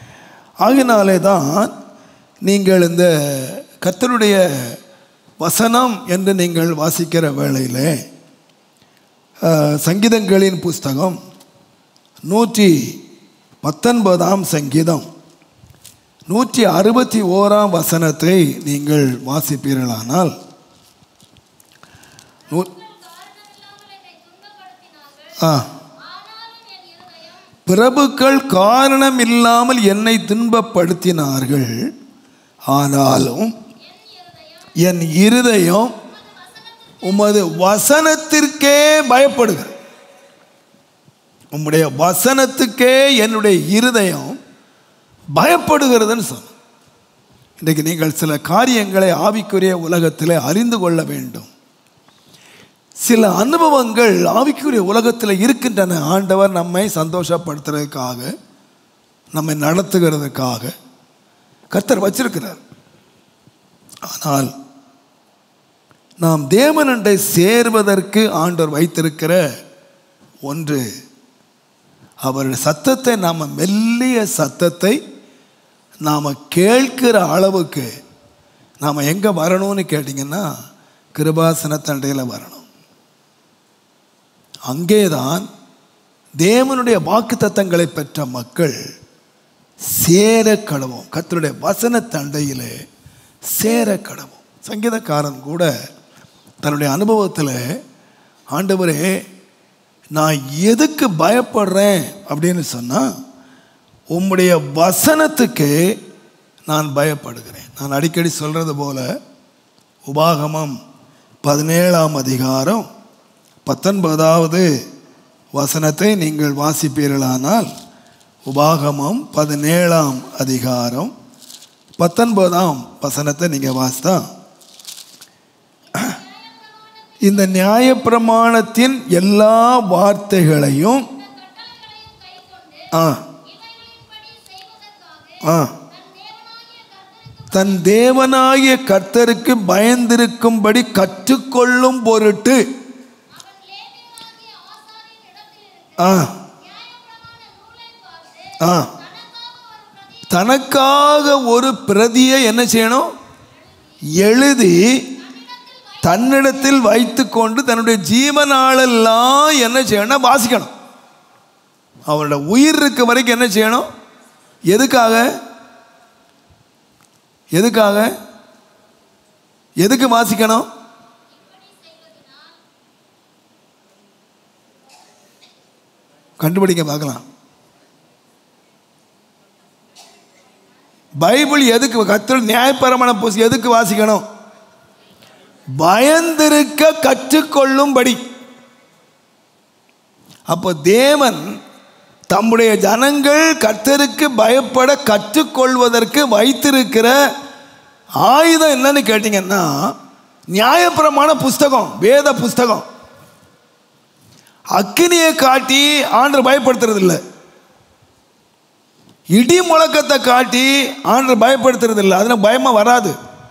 ஆகினாலே தான் நீங்கள் இந்த கர்த்தருடைய வசனம் என்று நீங்கள் வாசிக்கிற வேளையிலே அஹ், சங்கீதங்களின் புஸ்தகம் நூற்றி பத்தொன்பதாம் சங்கீதம் நூற்றி அறுபத்தி ஓராம் வசனத்தை நீங்கள் வாசிப்பீர்களானால் நூ- காரணமில்லாமல் என்னை துன்பப்படுத்தினார்கள் ஆ ஆனாலும் என் இருதயம் பிரபுக்கள் காரணம் இல்லாமல் என்னை துன்பப்படுத்தினார்கள் ஆனாலும் என் இருதயம் என் இருதயம் உமது வசனத்திற்கே பயப்படுகிறது உம்முடைய வசனத்துக்கே என்னுடைய இருதயம் பயப்படுகிறதுன்னு சொன்ன இன்றைக்கு நீங்கள் சில காரியங்களை ஆவிக்குரிய உலகத்தில் அறிந்து கொள்ள வேண்டும் சில அனுபவங்கள் ஆவிக்குரிய உலகத்தில் இருக்கின்றன ஆண்டவர் நம்மை சந்தோஷப்படுத்துறதுக்காக நம்மை நடத்துகிறதுக்காக கர்த்தர் வச்சிருக்கிறார் ஆனால் நாம் தேவனண்டை சேர்வதற்கு ஆண்டவர் வைத்திருக்கிற ஒன்று அவருடைய சத்தத்தை நாம் மெல்லிய சத்தத்தை நாம் கேட்கிற அளவுக்கு நாம் எங்கே வரணும்னு கேட்டிங்கன்னா கிருபாசன தண்டையில் வரணும் அங்கேதான் தேவனுடைய வாக்கு தத்தங்களை பெற்ற மக்கள் சேர கடவும் கர்த்தருடைய வசன தண்டையிலே சேர கடவும் சங்கீதக்காரன் கூட தன்னுடைய அனுபவத்தில் ஆண்டவரே நான் எதுக்கு பயப்படுறேன் அப்படின்னு சொன்னால் உம்முடைய வசனத்துக்கு நான் பயப்படுகிறேன் நான் அடிக்கடி சொல்கிறது போல உபாகமம் பதினேழாம் அதிகாரம் பத்தொன்பதாவது வசனத்தை நீங்கள் வாசிப்பீர்களானால் உபாகமம் பதினேழாம் அதிகாரம் பத்தொன்பதாம் வசனத்தை நீங்கள் வாசித்தா இந்த நியாயப்பிரமாணத்தின் எல்லா வார்த்தைகளையும் கட்டளைகளையும் கைக்கொண்டு ஆ இவைகளின்படி செய்வதற்காக ஆ தன் தேவனாகிய தன் தேவனாகிய கர்த்தருக்கு கர்த்தருக்கு பயந்திருக்கும்படி கற்றுக்கொள்ளும் பொருட்டு அவன் லேவியனாகிய ஆசாரின் இடத்தில் இருக்கிற ஆ நியாயப்பிரமாண நூலை பார்த்து ஆ தனக்காக ஒரு தனக்காக ஒரு பிரதி பிரதியை என்ன செய்யணும் எழுதி தன்னிடத்தில் வைத்துக்கொண்டு தன்னுடைய ஜீவனாளெல்லாம் என்ன செய்யணும் வாசிக்கணும் அவரோட உயிர் இருக்க வரைக்கும் என்ன செய்யணும் எதுக்காக எதுக்காக எதுக்கு வாசிக்கணும் கண்டுபிடிக்க பார்க்கலாம் பைபிள் எதுக்கு கத்தர் நியாயப்பரமான புஸ்தகம் எதுக்கு வாசிக்கணும் பயந்திருக்க கற்றுக்கொள்ளும்படி அப்போ தேவன் தம்முடைய ஜனங்கள் கர்த்தருக்கு பயப்பட கற்றுக்கொள்வதற்கு வைத்திருக்கிற ஆயுதம் என்னன்னு கேட்டிங்கன்னா நியாயப்பிரமாண புஸ்தகம் வேத புஸ்தகம் அக்கினியை காட்டி ஆண்டர் பயப்படுத்துறது இல்லை இடி முழக்கத்தை காட்டி ஆண்டர் பயப்படுத்துறது இல்லை அதில் பயமாக வராது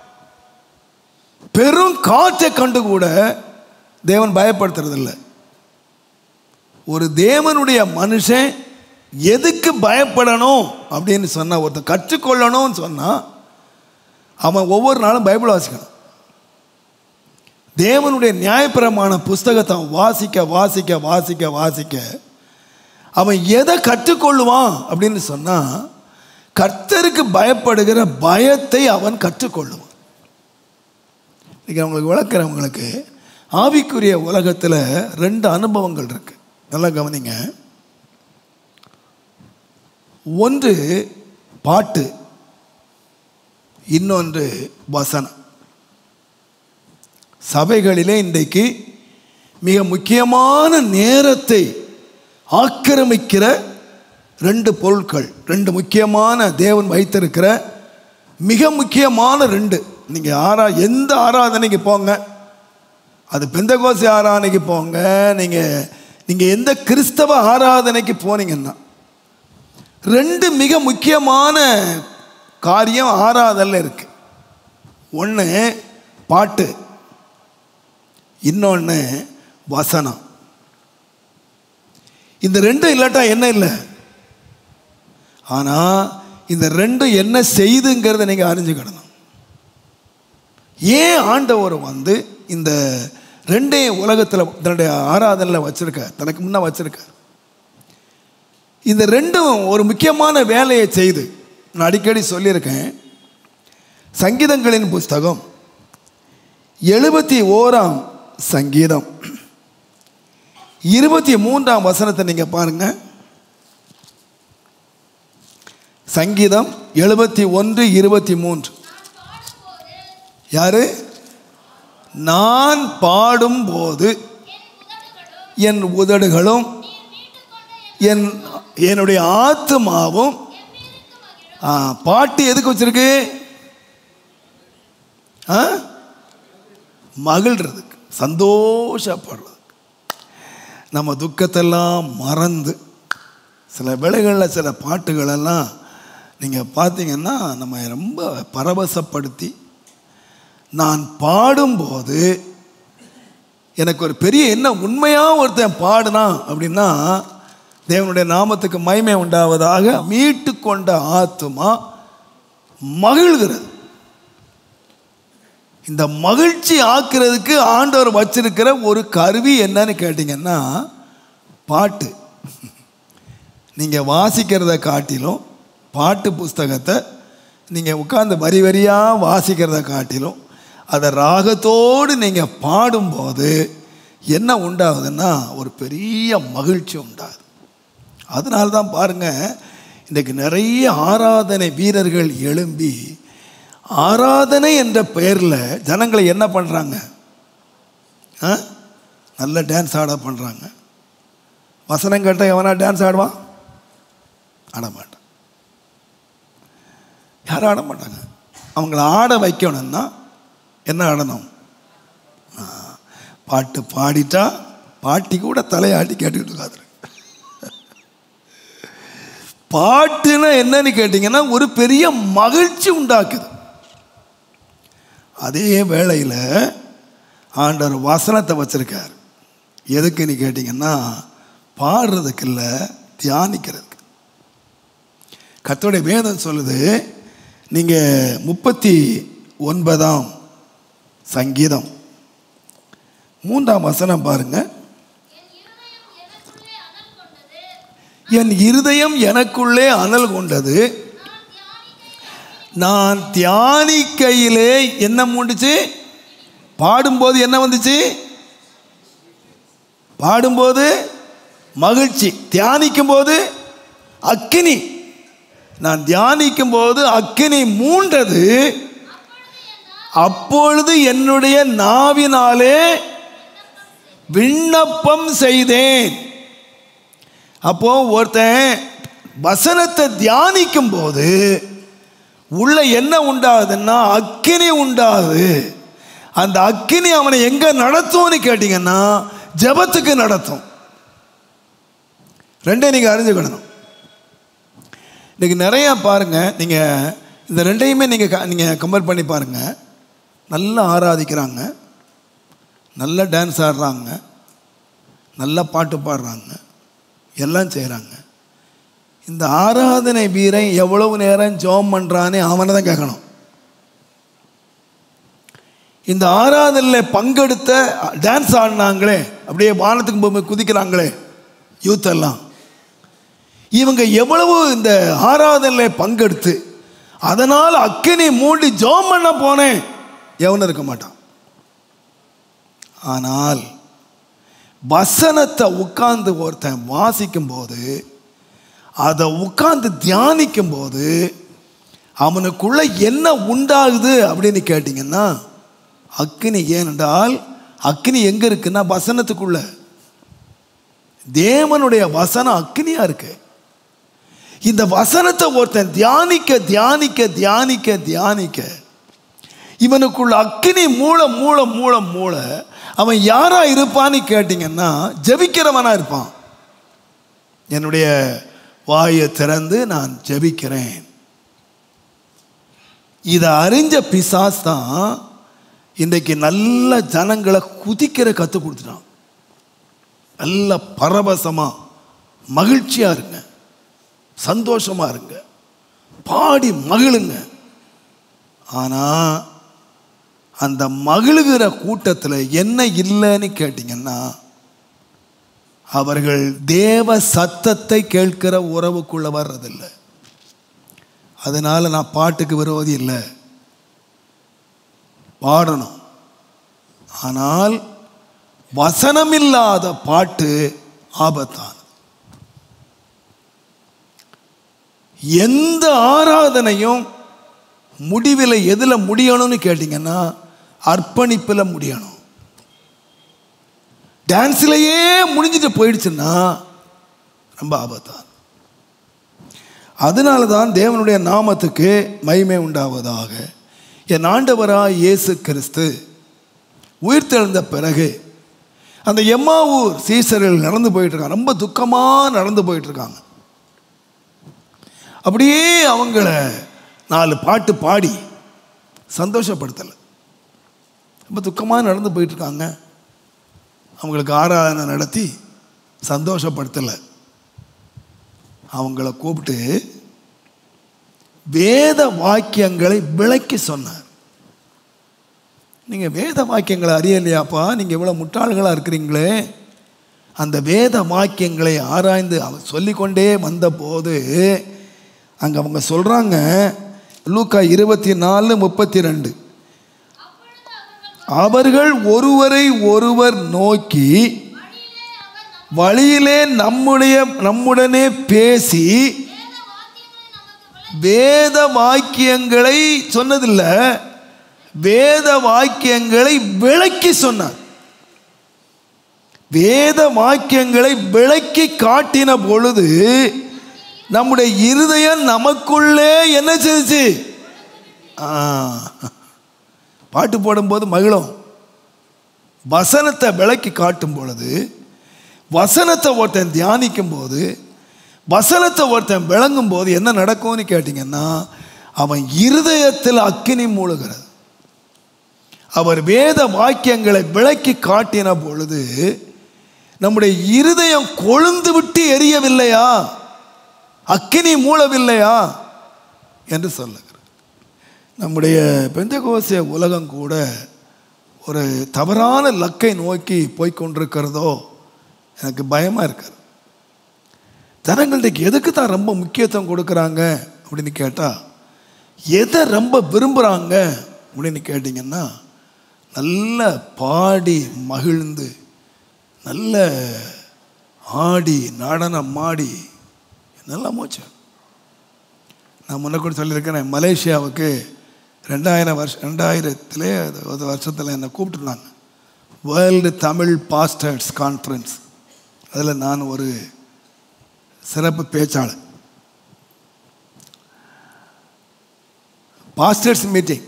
பெரும் காற்றை கண்டு கூட தேவன் பயப்படுத்துறது இல்லை ஒரு தேவனுடைய மனுஷன் எதுக்கு பயப்படணும் அப்படின்னு சொன்னா ஒருத்தன் கற்றுக்கொள்ளணும்னு சொன்னால் அவன் ஒவ்வொரு நாளும் பைபிள் வாசிக்கணும் தேவனுடைய நியாயப்பிரமாண புஸ்தகத்தை அவன் வாசிக்க வாசிக்க வாசிக்க வாசிக்க அவன் எதை கற்றுக்கொள்ளுவான் அப்படின்னு சொன்னால் கர்த்தருக்கு பயப்படுகிற பயத்தை அவன் கற்றுக்கொள்ளுவான் இன்னைக்கு அவங்களுக்கு விளக்குறவங்களுக்கு ஆவிக்குரிய உலகத்தில் ரெண்டு அனுபவங்கள் இருக்கு நல்லா கவனிங்க ஒன்று பாட்டு இன்னொன்று வசனம் சபைகளிலே இன்றைக்கு மிக முக்கியமான நேரத்தை ஆக்கிரமிக்கிற ரெண்டு பொருட்கள் ரெண்டு முக்கியமான தேவன் வைத்திருக்கிற மிக முக்கியமான ரெண்டு நீங்கள் ஆரா எந்த ஆராதனைக்கு போங்க அது பெந்தகோசி ஆராதனைக்கு போங்க நீங்கள் நீங்கள் எந்த கிறிஸ்தவ ஆராதனைக்கு போனீங்கன்னா ரெண்டு மிக முக்கியமான காரியம் ஆராதனில் இருக்கு ஒன்று பாட்டு இன்னொன்று வசனம் இந்த ரெண்டும் இல்லாட்டா என்ன இல்லை ஆனால் இந்த ரெண்டும் என்ன செய்துங்கிறத நீங்கள் அறிஞ்சுக்கிடணும் ஏன் ஆண்டவர் வந்து இந்த ரெண்டையும் உலகத்தில் தன்னுடைய ஆராதனையில் வச்சிருக்க தனக்கு முன்னே வச்சிருக்க இந்த ரெண்டும் ஒரு முக்கியமான வேலையை செய்து நான் அடிக்கடி சொல்லியிருக்கேன் சங்கீதங்களின் புஸ்தகம் எழுபத்தி ஓராம் சங்கீதம் இருபத்தி மூன்றாம் வசனத்தை நீங்கள் பாருங்க சங்கீதம் எழுபத்தி ஒன்று இருபத்தி மூன்று யாரு நான் பாடும்போது என் உதடுகளும் என் என்னுடைய ஆத்துமாவும் ஆ, பாட்டு எதுக்கு வச்சிருக்கு ஆ? மகிழ்றதுக்கு சந்தோஷப்படுறதுக்கு நம்ம துக்கத்தெல்லாம் மறந்து சில வேளைகளில் சில பாட்டுகளெல்லாம் நீங்கள் பார்த்தீங்கன்னா நம்ம ரொம்ப பரவசப்படுத்தி நான் பாடும்போது எனக்கு ஒரு பெரிய என்ன உண்மையாக ஒருத்தன் பாடுனான் அப்படின்னா தேவனுடைய நாமத்துக்கு மகிமை உண்டாவதாக மீட்டு கொண்ட ஆத்துமா மகிழ்கிறது இந்த மகிழ்ச்சி ஆக்குறதுக்கு ஆண்டவர் வச்சிருக்கிற ஒரு கருவி என்னன்னு கேட்டிங்கன்னா பாட்டு நீங்கள் வாசிக்கிறத காட்டிலும் பாட்டு புஸ்தகத்தை நீங்கள் உட்கார்ந்து வரி வரியாக வாசிக்கிறத காட்டிலும் அதை ராகத்தோடு நீங்கள் பாடும்போது என்ன உண்டாகுதுன்னா ஒரு பெரிய மகிழ்ச்சி உண்டாகுது அதனால தான் பாருங்கள் இன்றைக்கு நிறைய ஆராதனை வீரர்கள் எழும்பி ஆராதனை என்ற பெயரில் ஜனங்களை என்ன பண்ணுறாங்க ஆ நல்ல டான்ஸ் ஆட பண்ணுறாங்க வசனம் கேட்டால் எவனா டான்ஸ் ஆடுவான் ஆட மாட்டான் யாரும் ஆட மாட்டாங்க அவங்கள ஆட வைக்கணும்னா என்ன ஆடணும் ஆ, பாட்டு பாடிட்டா பாட்டி கூட தலையாட்டி கேட்டுக்கிட்டு இருக்காது பாட்டுன்னா என்னன்னு கேட்டிங்கன்னா ஒரு பெரிய மகிழ்ச்சி உண்டாக்குது அதே வேளையில் ஆண்டவர் வசனத்தை வச்சிருக்கார் எதுக்குன்னு கேட்டிங்கன்னா பாடுறதுக்கு இல்லை தியானிக்கிறதுக்கு கர்த்தருடைய வேதம் சொல்லுது நீங்கள் முப்பத்தி ஒன்பதாம் சங்கீதம் மூன்றாம் வசனம் பாருங்க என் இருதயம் எனக்குள்ளே அனல் கொண்டது என் இருதயம் எனக்குள்ளே அனல் கொண்டது நான் தியானிக்கையிலே என்ன மூண்டுச்சு பாடும்போது என்ன வந்துச்சு பாடும்போது மகிழ்ச்சி தியானிக்கும் போது அக்கினி நான் தியானிக்கும் போது அக்கினி மூண்டது அப்பொழுது என்னுடைய நாவினாலே விண்ணப்பம் செய்தேன் அப்போ ஒருத்தன் வசனத்தை தியானிக்கும் போது உள்ள என்ன உண்டாகுதுன்னா அக்கினி உண்டாகுது அந்த அக்கினி அவனை எங்க நடத்தும்னு கேட்டிங்கன்னா ஜெபத்துக்கு நடத்தும் ரெண்டே நீங்கள் அறிஞ்சுக்கணும் இன்னைக்கு நிறையா பாருங்க நீங்கள் இந்த ரெண்டையுமே நீங்கள் நீங்கள் கம்பேர் பண்ணி பாருங்க நல்லா ஆராதிக்கிறாங்க நல்ல டான்ஸ் ஆடுறாங்க நல்லா பாட்டு பாடுறாங்க எல்லாம் செய்கிறாங்க இந்த ஆராதனை வீரன் எவ்வளவு நேரம் ஜோம் பண்ணுறான்னு அவனை தான் கேட்கணும் இந்த ஆராதனையில் பங்கெடுத்த டான்ஸ் ஆடினாங்களே அப்படியே வானத்துக்கு போய் குதிக்கிறாங்களே யூத் எல்லாம் இவங்க எவ்வளவு இந்த ஆராதனையில் பங்கெடுத்து அதனால் அக்கினி மூடி ஜோம் பண்ண போனேன் எவனும் இருக்க மாட்டான் ஆனால் வசனத்தை உட்கார்ந்து ஒருத்தன் வாசிக்கும் போது அதை உட்கார்ந்து தியானிக்கும் போது அவனுக்குள்ள என்ன உண்டாகுது அப்படின்னு கேட்டிங்கன்னா அக்கினி ஏனென்றால் அக்கினி எங்க இருக்குன்னா வசனத்துக்குள்ள தேவனுடைய வசனம் அக்கினியா இருக்கு இந்த வசனத்தை ஒருத்தன் தியானிக்க தியானிக்க தியானிக்க தியானிக்க இவனுக்குள்ள அக்கினி மூள மூள மூள மூள அவன் யாரா இருப்பான்னு கேட்டிங்கன்னா ஜெபிக்கிறவனா இருப்பான் என்னுடைய வாயை திறந்து நான் ஜெபிக்கிறேன் இதை அறிஞ்ச பிசாஸ் தான் இன்றைக்கு நல்ல ஜனங்களை குதிக்கிற கற்றுக் கொடுத்துட்டான் நல்ல பரவசமா மகிழ்ச்சியா இருங்க சந்தோஷமா இருங்க பாடி மகிழுங்க ஆனால் அந்த மகிழுகிற கூட்டத்தில் என்ன இல்லைன்னு கேட்டிங்கன்னா அவர்கள் தேவ சத்தத்தை கேட்கிற உறவுக்குள்ள வர்றதில்லை அதனால நான் பாட்டுக்கு விரோதி இல்லை பாடணும் ஆனால் வசனமில்லாத பாட்டு ஆபத்தானது எந்த ஆராதனையும் முடிவில் எதில் முடியணும்னு கேட்டிங்கன்னா அர்ப்பணிப்பில் முடியணும் டான்ஸ்லையே முடிஞ்சிட்டு போயிடுச்சுன்னா ரொம்ப ஆபத்தான் அதனால தான் தேவனுடைய நாமத்துக்கு மகிமை உண்டாவதாக என் ஆண்டவராய் இயேசு கிறிஸ்து உயிர்த்தெழுந்த பிறகு அந்த எம்மாவூர் சீசர்கள் நடந்து போயிட்டு இருக்காங்க ரொம்ப துக்கமாக நடந்து போயிட்டு இருக்காங்க அப்படியே அவங்கள நாலு பாட்டு பாடி சந்தோஷப்படுத்தலை ரொம்ப துக்கமாக நடந்து போயிட்டு இருக்காங்க அவங்களுக்கு ஆராதனை நடத்தி சந்தோஷப்படுத்தலை அவங்கள கூப்பிட்டு வேத வாக்கியங்களை விளக்கி சொன்னார் நீங்கள் வேத வாக்கியங்களை அறியலையாப்பா நீங்கள் இவ்வளோ முட்டாள்களாக இருக்கிறீங்களே அந்த வேத வாக்கியங்களை ஆராய்ந்து அவர் சொல்லிக்கொண்டே வந்தபோது அங்கே அவங்க சொல்கிறாங்க லூக்கா இருபத்தி நாலு முப்பத்தி ரெண்டு அவர்கள் ஒருவரை ஒருவர் நோக்கி வழியிலே நம்முடைய நம்முடனே பேசி வேத வாக்கியங்களை சொன்னதில்லை வேத வாக்கியங்களை விளக்கி சொன்னார் வேத வாக்கியங்களை விளக்கி காட்டின பொழுது நம்முடைய இருதயம் நமக்குள்ளே என்ன செய்துச்சு ஆ, பாட்டு போடும்போது மகிழும் வசனத்தை விளக்கி காட்டும் பொழுது வசனத்தை ஒருத்தன் தியானிக்கும் போது வசனத்தை ஒருத்தன் விளங்கும் போது என்ன நடக்கும்னு கேட்டிங்கன்னா அவன் இருதயத்தில் அக்கினி மூழுகிறது அவர் வேத வாக்கியங்களை விளக்கி காட்டின பொழுது நம்முடைய இருதயம் கொழுந்து விட்டு எரியவில்லையா அக்கினி மூளவில்லையா என்று சொல்லுகிறார் நம்முடைய பெந்தகோசிய உலகம் கூட ஒரு தவறான லக்கை நோக்கி போய்க்கொண்டிருக்கிறதோ எனக்கு பயமாக இருக்குது ஜனங்கள்ட்ட எதுக்கு தான் ரொம்ப முக்கியத்துவம் கொடுக்குறாங்க அப்படின்னு கேட்டால் எதை ரொம்ப விரும்புகிறாங்க அப்படின்னு கேட்டிங்கன்னா நல்ல பாடி மகிழ்ந்து நல்ல ஆடி நடனம் ஆடி நல்லா மூச்சு நான் முன்ன கூட சொல்லியிருக்கேன் மலேசியாவுக்கு ரெண்டாயிரம் வருஷம் ரெண்டாயிரத்திலே ஒரு வருஷத்தில் என்னை கூப்பிட்டுருந்தாங்க வேர்ல்டு தமிழ் பாஸ்டர்ஸ் கான்ஃபரன்ஸ் அதில் நான் ஒரு சிறப்பு பேச்சாளர் பாஸ்டர்ஸ் மீட்டிங்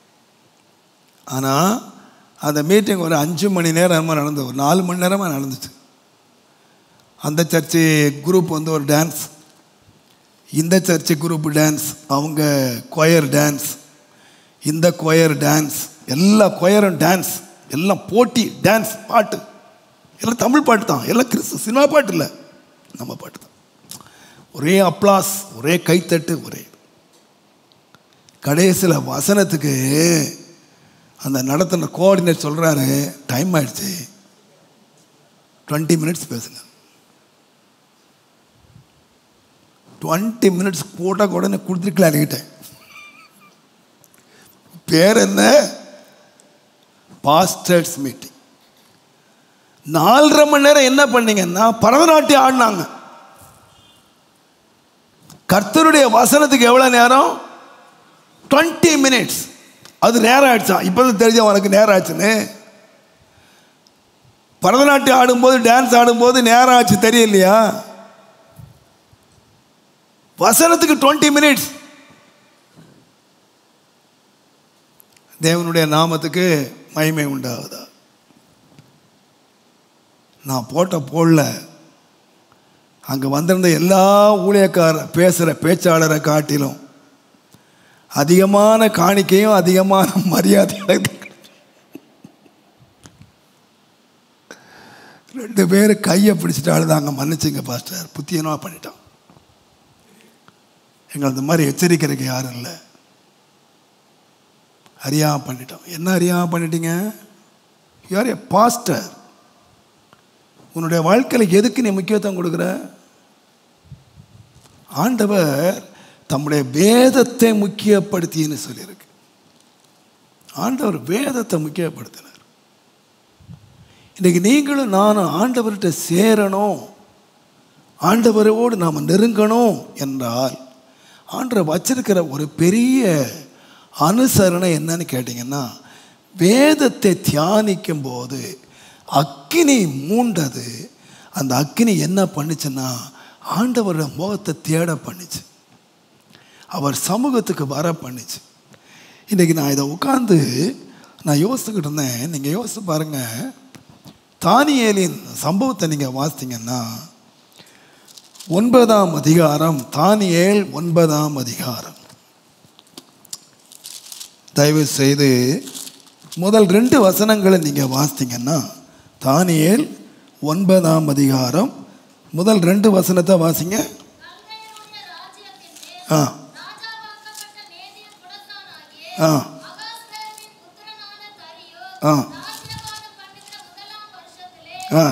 ஆனால் அந்த மீட்டிங் ஒரு அஞ்சு மணி நேரமாக நடந்தது ஒரு நாலு மணி நேரமாக நடந்துச்சு அந்த சர்ச்சு குரூப் வந்து ஒரு டான்ஸ் இந்த சர்ச்சு குரூப் டான்ஸ் அவங்க கொயர் டான்ஸ் இந்த கொயர் டான்ஸ் எல்லா கொயரும் டான்ஸ் எல்லாம் போட்டி டான்ஸ் பாட்டு எல்லாம் தமிழ் பாட்டு தான் எல்லாம் கிறிஸ்து சினிமா பாட்டு இல்லை நம்ம பாட்டு தான் ஒரே அப்ளாஸ் ஒரே கைத்தட்டு ஒரே கடைசியில் வசனத்துக்கு அந்த நடத்தின கோஆர்டினேட் சொல்கிறாரு டைம் ஆயிடுச்சு டுவெண்ட்டி மினிட்ஸ் பேசுங்க டுவெண்ட்டி மினிட்ஸ் போட்டால் கூட நான் கொடுத்துருக்கலாம் என்கிட்ட பேர் என்ன பாஸ்டர்ஸ் மீட்டிங் நாலரை மணி நேரம் என்ன பண்ணீங்கன்னா பரதநாட்டியம் ஆடினாங்க கர்த்தருடைய வசனத்துக்கு எவ்வளோ நேரம் டுவெண்ட்டி மினிட்ஸ் அது நேரம் ஆயிடுச்சான் இப்போ தான் தெரிஞ்ச உனக்கு நேரம் ஆச்சுன்னு பரதநாட்டியம் ஆடும்போது டான்ஸ் ஆடும்போது நேரம் ஆச்சு தெரியலையா வசனத்துக்கு டுவெண்ட்டி மினிட்ஸ் தேவனுடைய நாமத்துக்கு மகிமை உண்டாகுதா நான் போட்ட போடல அங்கே வந்திருந்த எல்லா ஊழியக்கார பேசுகிற பேச்சாளரை காட்டிலும் அதிகமான காணிக்கையும் அதிகமான மரியாதையும் ரெண்டு பேரும் கையை பிடிச்சிட்டு அழுதாங்க மன்னிச்சுங்க பாஸ்டர் புத்தியனமாக பண்ணிட்டான் எங்களை இந்த மாதிரி எச்சரிக்கிறதுக்கு யாரும் இல்லை அறியாம பண்ணிட்டோம் என்ன அறியாம பண்ணிட்டீங்க யார் ஏ பாஸ்டர் உன்னுடைய வாழ்க்கையில் எதுக்கு நீ முக்கியத்துவம் கொடுக்குற ஆண்டவர் தம்முடைய வேதத்தை முக்கியப்படுத்தின்னு சொல்லியிருக்கு ஆண்டவர் வேதத்தை முக்கியப்படுத்தினார் இன்னைக்கு நீங்களும் நானும் ஆண்டவர்கிட்ட சேரணும் ஆண்டவரோடு நாம் நெருங்கணும் என்றால் ஆண்டவர் வச்சிருக்கிற ஒரு பெரிய அனுசரணை என்னன்னு கேட்டிங்கன்னா வேதத்தை தியானிக்கும் போது அக்கினி மூண்டது அந்த அக்கினி என்ன பண்ணுச்சுன்னா ஆண்டவரோட முகத்தை தேட பண்ணுச்சு அவர் சமூகத்துக்கு வர பண்ணுச்சு இன்றைக்கி நான் இதை உட்காந்து நான் யோசிச்சுக்கிட்டு இருந்தேன் நீங்கள் யோசிச்சு பாருங்கள் தானியேலின் சம்பவத்தை நீங்கள் வாசித்தீங்கன்னா ஒன்பதாம் அதிகாரம் தானியேல் ஒன்பதாம் அதிகாரம் தயவு செய்து முதல் ரெண்டு வசனங்களை நீங்கள் வாசித்தீங்கன்னா தானியேல் ஒன்பதாம் அதிகாரம் முதல் ரெண்டு வசனத்தை வாசிங்க கல்தையருடைய ராஜ்யத்தின் மேல் ஆ ராஜாவாக்கப்பட்ட மேதிய குலத்தானாகிய ஆ அகாஸ்வேரின் புத்திரனான தரியு ஆ ஆசீர்வாதம் பண்ணுகிற முதலாம் வருஷத்திலே ஆ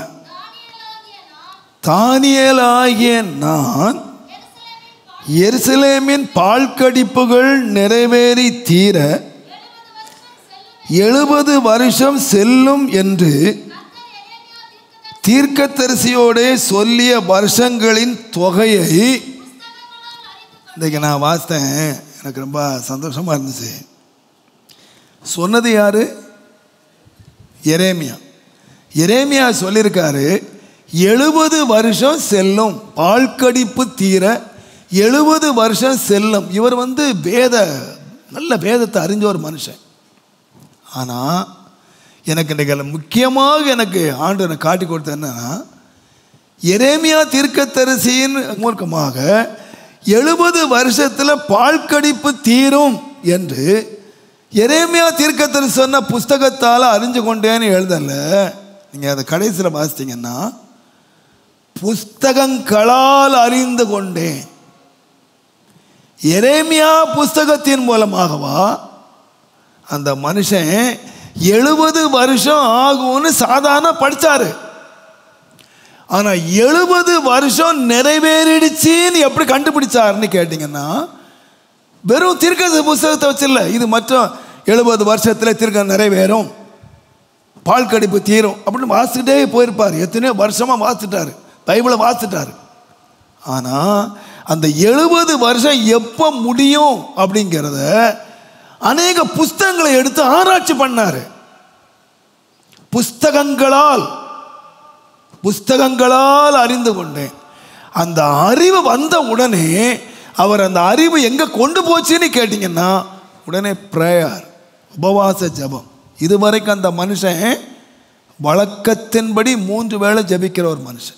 தானியேலாகிய நான் தானியேலாகிய நான் எருசலேமின் பால்கடிப்புகள் நிறைவேறி தீர எழுபது வருஷம் செல்லும் என்று தீர்க்கதரிசியோடே சொல்லிய வருஷங்களின் தொகையை இன்றைக்கு நான் வாசித்தேன் எனக்கு ரொம்ப சந்தோஷமாக இருந்துச்சு சொன்னது யாரு எரேமியா எரேமியா சொல்லியிருக்காரு எழுபது வருஷம் செல்லும் பால்கடிப்பு தீர எழுபது வருஷம் செல்லும் இவர் வந்து வேத நல்ல வேதத்தை அறிஞ்ச ஒரு மனுஷன் ஆனால் எனக்கு இன்றைக்கு அதுல முக்கியமாக எனக்கு ஆண்டு எனக்கு காட்டி கொடுத்தது என்னன்னா எரேமியா தீர்க்கதரிசியின் மூலமாக எழுபது வருஷத்தில் பால்கடிப்பு தீரும் என்று எரேமியா தீர்க்கதரிசி சொன்ன புஸ்தகத்தால் அறிஞ்சு கொண்டேன்னு எழுதல நீங்கள் அதை கடைசியில் வாசித்தீங்கன்னா புஸ்தகங்களால் அறிந்து கொண்டேன் எரேமியா புஸ்தகத்தின் மூலமாகவா அந்த மனுஷன் எழுபது வருஷம் ஆகும்னு சாதாரண படிச்சாரு ஆனா எழுபது வருஷம் நிறைவேறிடுச்சின்னு எப்படி கண்டுபிடிச்சாருன்னு கேட்டிங்கன்னா வெறும் தீர்க்க புஸ்தகத்தை வச்சில்ல இது மற்ற எழுபது வருஷத்தில் தீர்க்க நிறைவேறும் பால் கடிப்பு தீரும் அப்படின்னு வாசிக்கிட்டே போயிருப்பார் எத்தனையோ வருஷமாக வாசிட்டாரு பைபிளை வாசிட்டாரு ஆனால் அந்த எழுபது வருஷம் எப்போ முடியும் அப்படிங்கிறத அநேக புஸ்தகங்களை எடுத்து ஆராய்ச்சி பண்ணாரு புஸ்தகங்களால் புஸ்தகங்களால் அறிந்து கொண்டேன் அந்த அறிவு வந்த உடனே அவர் அந்த அறிவு எங்க கொண்டு போச்சுன்னு கேட்டிங்கன்னா உடனே பிரேயர் உபவாச ஜெபம் இதுவரைக்கும் அந்த மனுஷன் வழக்கத்தின்படி மூன்று வேளை ஜெபிக்கிற ஒரு மனுஷன்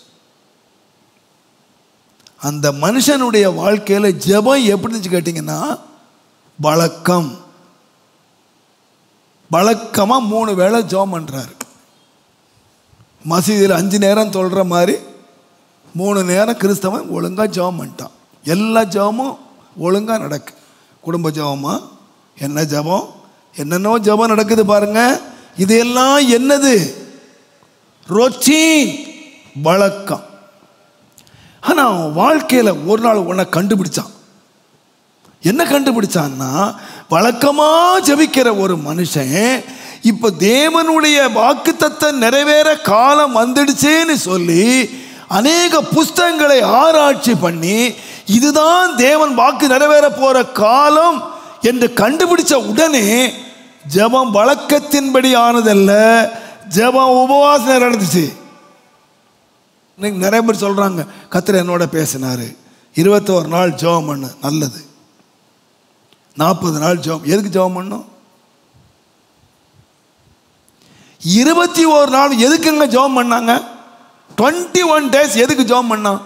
அந்த மனுஷனுடைய வாழ்க்கையில் ஜெபம் எப்படி இருந்துச்சு கேட்டிங்கன்னா வழக்கம் வழக்கமாக மூணு வேளை ஜெபம் பண்ணுறாரு மசீதியில் அஞ்சு நேரம் தொழுற மாதிரி மூணு நேரம் கிறிஸ்தவன் ஒழுங்காக ஜெபம் பண்ணிட்டான் எல்லா ஜெபமும் ஒழுங்காக நடக்கு குடும்ப ஜெபமா என்ன ஜெபம் என்னென்னோ ஜெபம் நடக்குது பாருங்க இதெல்லாம் என்னது ரொட்டீன் வழக்கம் ஆனால் அவன் வாழ்க்கையில் ஒரு நாள் உன்னை கண்டுபிடிச்சான் என்ன கண்டுபிடிச்சான்னா வழக்கமாக ஜெபிக்கிற ஒரு மனுஷன் இப்போ தேவனுடைய வாக்குத்தத்தை நிறைவேற காலம் வந்துடுச்சேன்னு சொல்லி அநேக புஸ்தகங்களை ஆராய்ச்சி பண்ணி இதுதான் தேவன் வாக்கு நிறைவேற போற காலம் என்று கண்டுபிடிச்ச உடனே ஜெபம் வழக்கத்தின்படி ஆனதல்ல ஜெபம் உபவாசம் நடந்துச்சு இன்னைக்கு நிறைய பேர் சொல்கிறாங்க கத்திர என்னோட பேசினாரு இருபத்தோரு நாள் ஜெபம் பண்ணு நல்லது நாற்பது நாள் ஜெபம் எதுக்கு ஜெபம் பண்ணும் இருபத்தி ஓரு நாள் எதுக்குங்க ஜெபம் பண்ணாங்க டுவெண்ட்டி ஒன் டேஸ் எதுக்கு ஜெபம் பண்ணான்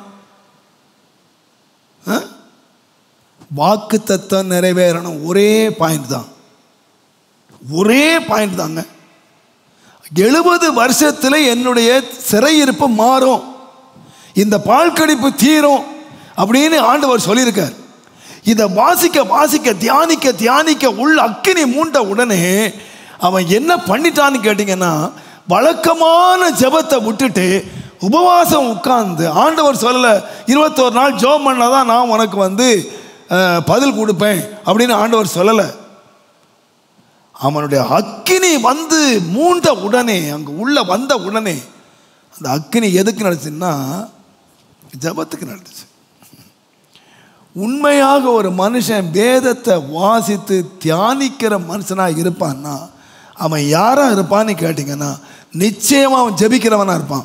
வாக்கு தத்துவம் நிறைவேறணும் ஒரே பாயிண்ட் தான் ஒரே பாயிண்ட் தாங்க எழுபது வருஷத்தில் என்னுடைய சிறையிருப்பு மாறும் இந்த பால் கடிப்பு தீரும் அப்படின்னு ஆண்டவர் சொல்லியிருக்கார் இதை வாசிக்க வாசிக்க தியானிக்க தியானிக்க உள்ள அக்கினி மூண்ட உடனே அவன் என்ன பண்ணிட்டான்னு கேட்டிங்கன்னா வழக்கமான ஜெபத்தை விட்டுட்டு உபவாசம் உட்கார்ந்து ஆண்டவர் சொல்லலை இருபத்தோரு நாள் ஜோம் பண்ணாதான் நான் உனக்கு வந்து அஹ், பதில் கொடுப்பேன் அப்படின்னு ஆண்டவர் சொல்லலை அவனுடைய அக்கினி வந்து மூண்ட உடனே அங்கே உள்ள வந்த உடனே அந்த அக்கினி எதுக்கு நடந்துச்சுன்னா ஜபத்துக்கு நடந்துச்சு உண்மையாக ஒரு மனுஷன் வேதத்தை வாசித்து தியானிக்கிற மனுஷனாக இருப்பான்னா அவன் யாராக இருப்பான்னு கேட்டிங்கன்னா நிச்சயமாக அவன் ஜெபிக்கிறவனாக இருப்பான்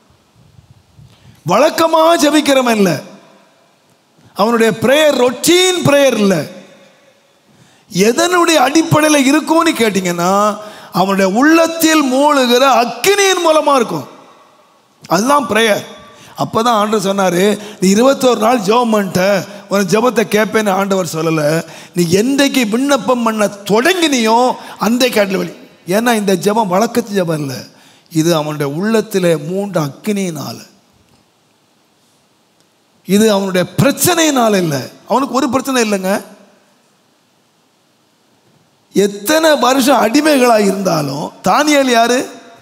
வழக்கமாக ஜெபிக்கிறவன் இல்லை அவனுடைய ப்ரேயர் ரொட்டீன் ப்ரேயர் இல்லை எதனுடைய அடிப்படையில் இருக்கும்னு கேட்டிங்கன்னா அவனுடைய உள்ளத்தில் மூழுகிற அக்கினியின் மூலமாக இருக்கும் அதுதான் ப்ரேயர் அப்போ தான் ஆண்டவர் சொன்னார் நீ இருபத்தோரு நாள் ஜெபம் பண்ணிட்ட உன் ஜெபத்தை கேட்பேன்னு ஆண்டவர் சொல்லலை நீ என்றைக்கு விண்ணப்பம் பண்ண தொடங்கினியோ அந்த காட்டில் வழி ஏன்னா இந்த ஜெபம் வழக்கத்து ஜெபம் இல்லை இது அவனுடைய உள்ளத்தில் மூன்று அக்கினியினால் இது அவனுடைய பிரச்சனையினால் இல்லை அவனுக்கு ஒரு பிரச்சனை இல்லைங்க எத்தனை வருஷம் அடிமைகளாக இருந்தாலும் தானியல் யாரு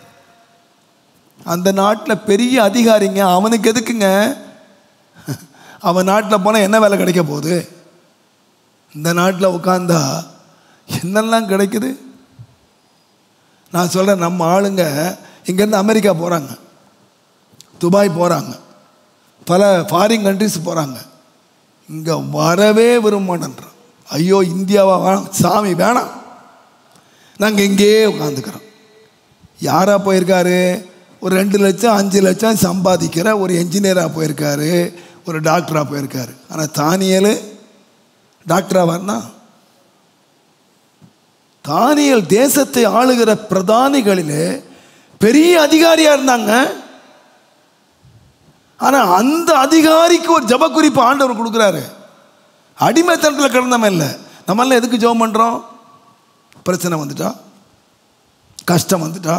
அந்த நாட்டில் பெரிய அதிகாரிங்க அவனுக்கு எதுக்குங்க அவன் நாட்டில் போனால் என்ன வேலை கிடைக்க போகுது இந்த நாட்டில் உட்காந்தா என்னெல்லாம் கிடைக்குது நான் சொல்கிறேன் நம்ம ஆளுங்க இங்கேருந்து அமெரிக்கா போகிறாங்க துபாய் போகிறாங்க பல ஃபாரின் கண்ட்ரிஸ் போகிறாங்க இங்கே வரவே விரும்ப மாட்டேன்றான் ஐயோ இந்தியாவா வேணாம் சாமி வேணாம் நாங்கள் இங்கேயே உட்காந்துக்கிறோம் யாராக போயிருக்காரு ஒரு ரெண்டு லட்சம் அஞ்சு லட்சம் சம்பாதிக்கிற ஒரு என்ஜினியராக போயிருக்காரு ஒரு டாக்டராக போயிருக்காரு ஆனால் தானியல் டாக்டராக வரனா தானியல் தேசத்தை ஆளுகிற பிரதானிகளிலே பெரிய அதிகாரியாக இருந்தாங்க ஆனால் அந்த அதிகாரிக்கு ஒரு ஜப குறிப்பு ஆண்டவர் கொடுக்குறாரு அடிமைத்தனத்தில் கிடந்தவன் இல்லை நம்மளாம் எதுக்கு ஜெபம் பண்ணுறோம் பிரச்சனை வந்துட்டா கஷ்டம் வந்துட்டா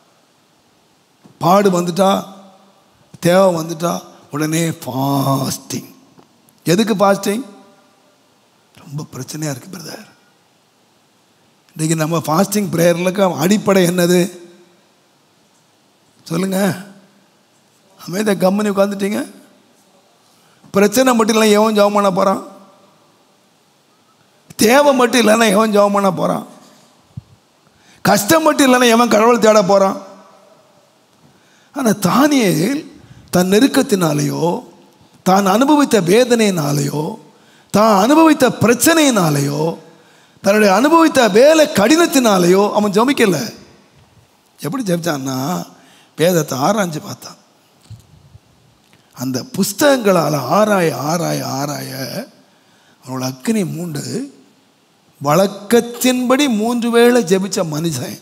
பாடு வந்துட்டா தேவை வந்துட்டா உடனே ஃபாஸ்டிங் எதுக்கு ஃபாஸ்டிங் ரொம்ப பிரச்சனையாக இருக்குது பிரதர் இன்றைக்கி நம்ம ஃபாஸ்டிங் ப்ரேயர்களுக்கு அடிப்படை என்னது சொல்லுங்க அமைதியா கம்பெனி உட்காந்துட்டீங்க பிரச்சனை மட்டும் இல்லை எவன் ஜெபம் பண்ண போகிறான் தேவை மட்டும் இல்லைன்னா எவன் ஜெபம் பண்ண போகிறான் கஷ்டம் மட்டும் இல்லைன்னா எவன் கடவுள் தேட போகிறான் ஆனால் தானியேல் தன் நெருக்கத்தினாலேயோ தான் அனுபவித்த வேதனையினாலேயோ தான் அனுபவித்த பிரச்சனையினாலேயோ தன்னுடைய அனுபவித்த வேலை கடினத்தினாலேயோ அவன் ஜெபிக்கல எப்படி ஜெபிச்சான்னா வேதத்தை ஆராய்ஞ்சு பார்த்தான் அந்த புஸ்தகங்களால் ஆராய ஆராய ஆராய அவனோட அக்கினி மூண்டு வழக்கத்தின்படி மூன்று வேளை ஜெபிச்ச மனுஷன்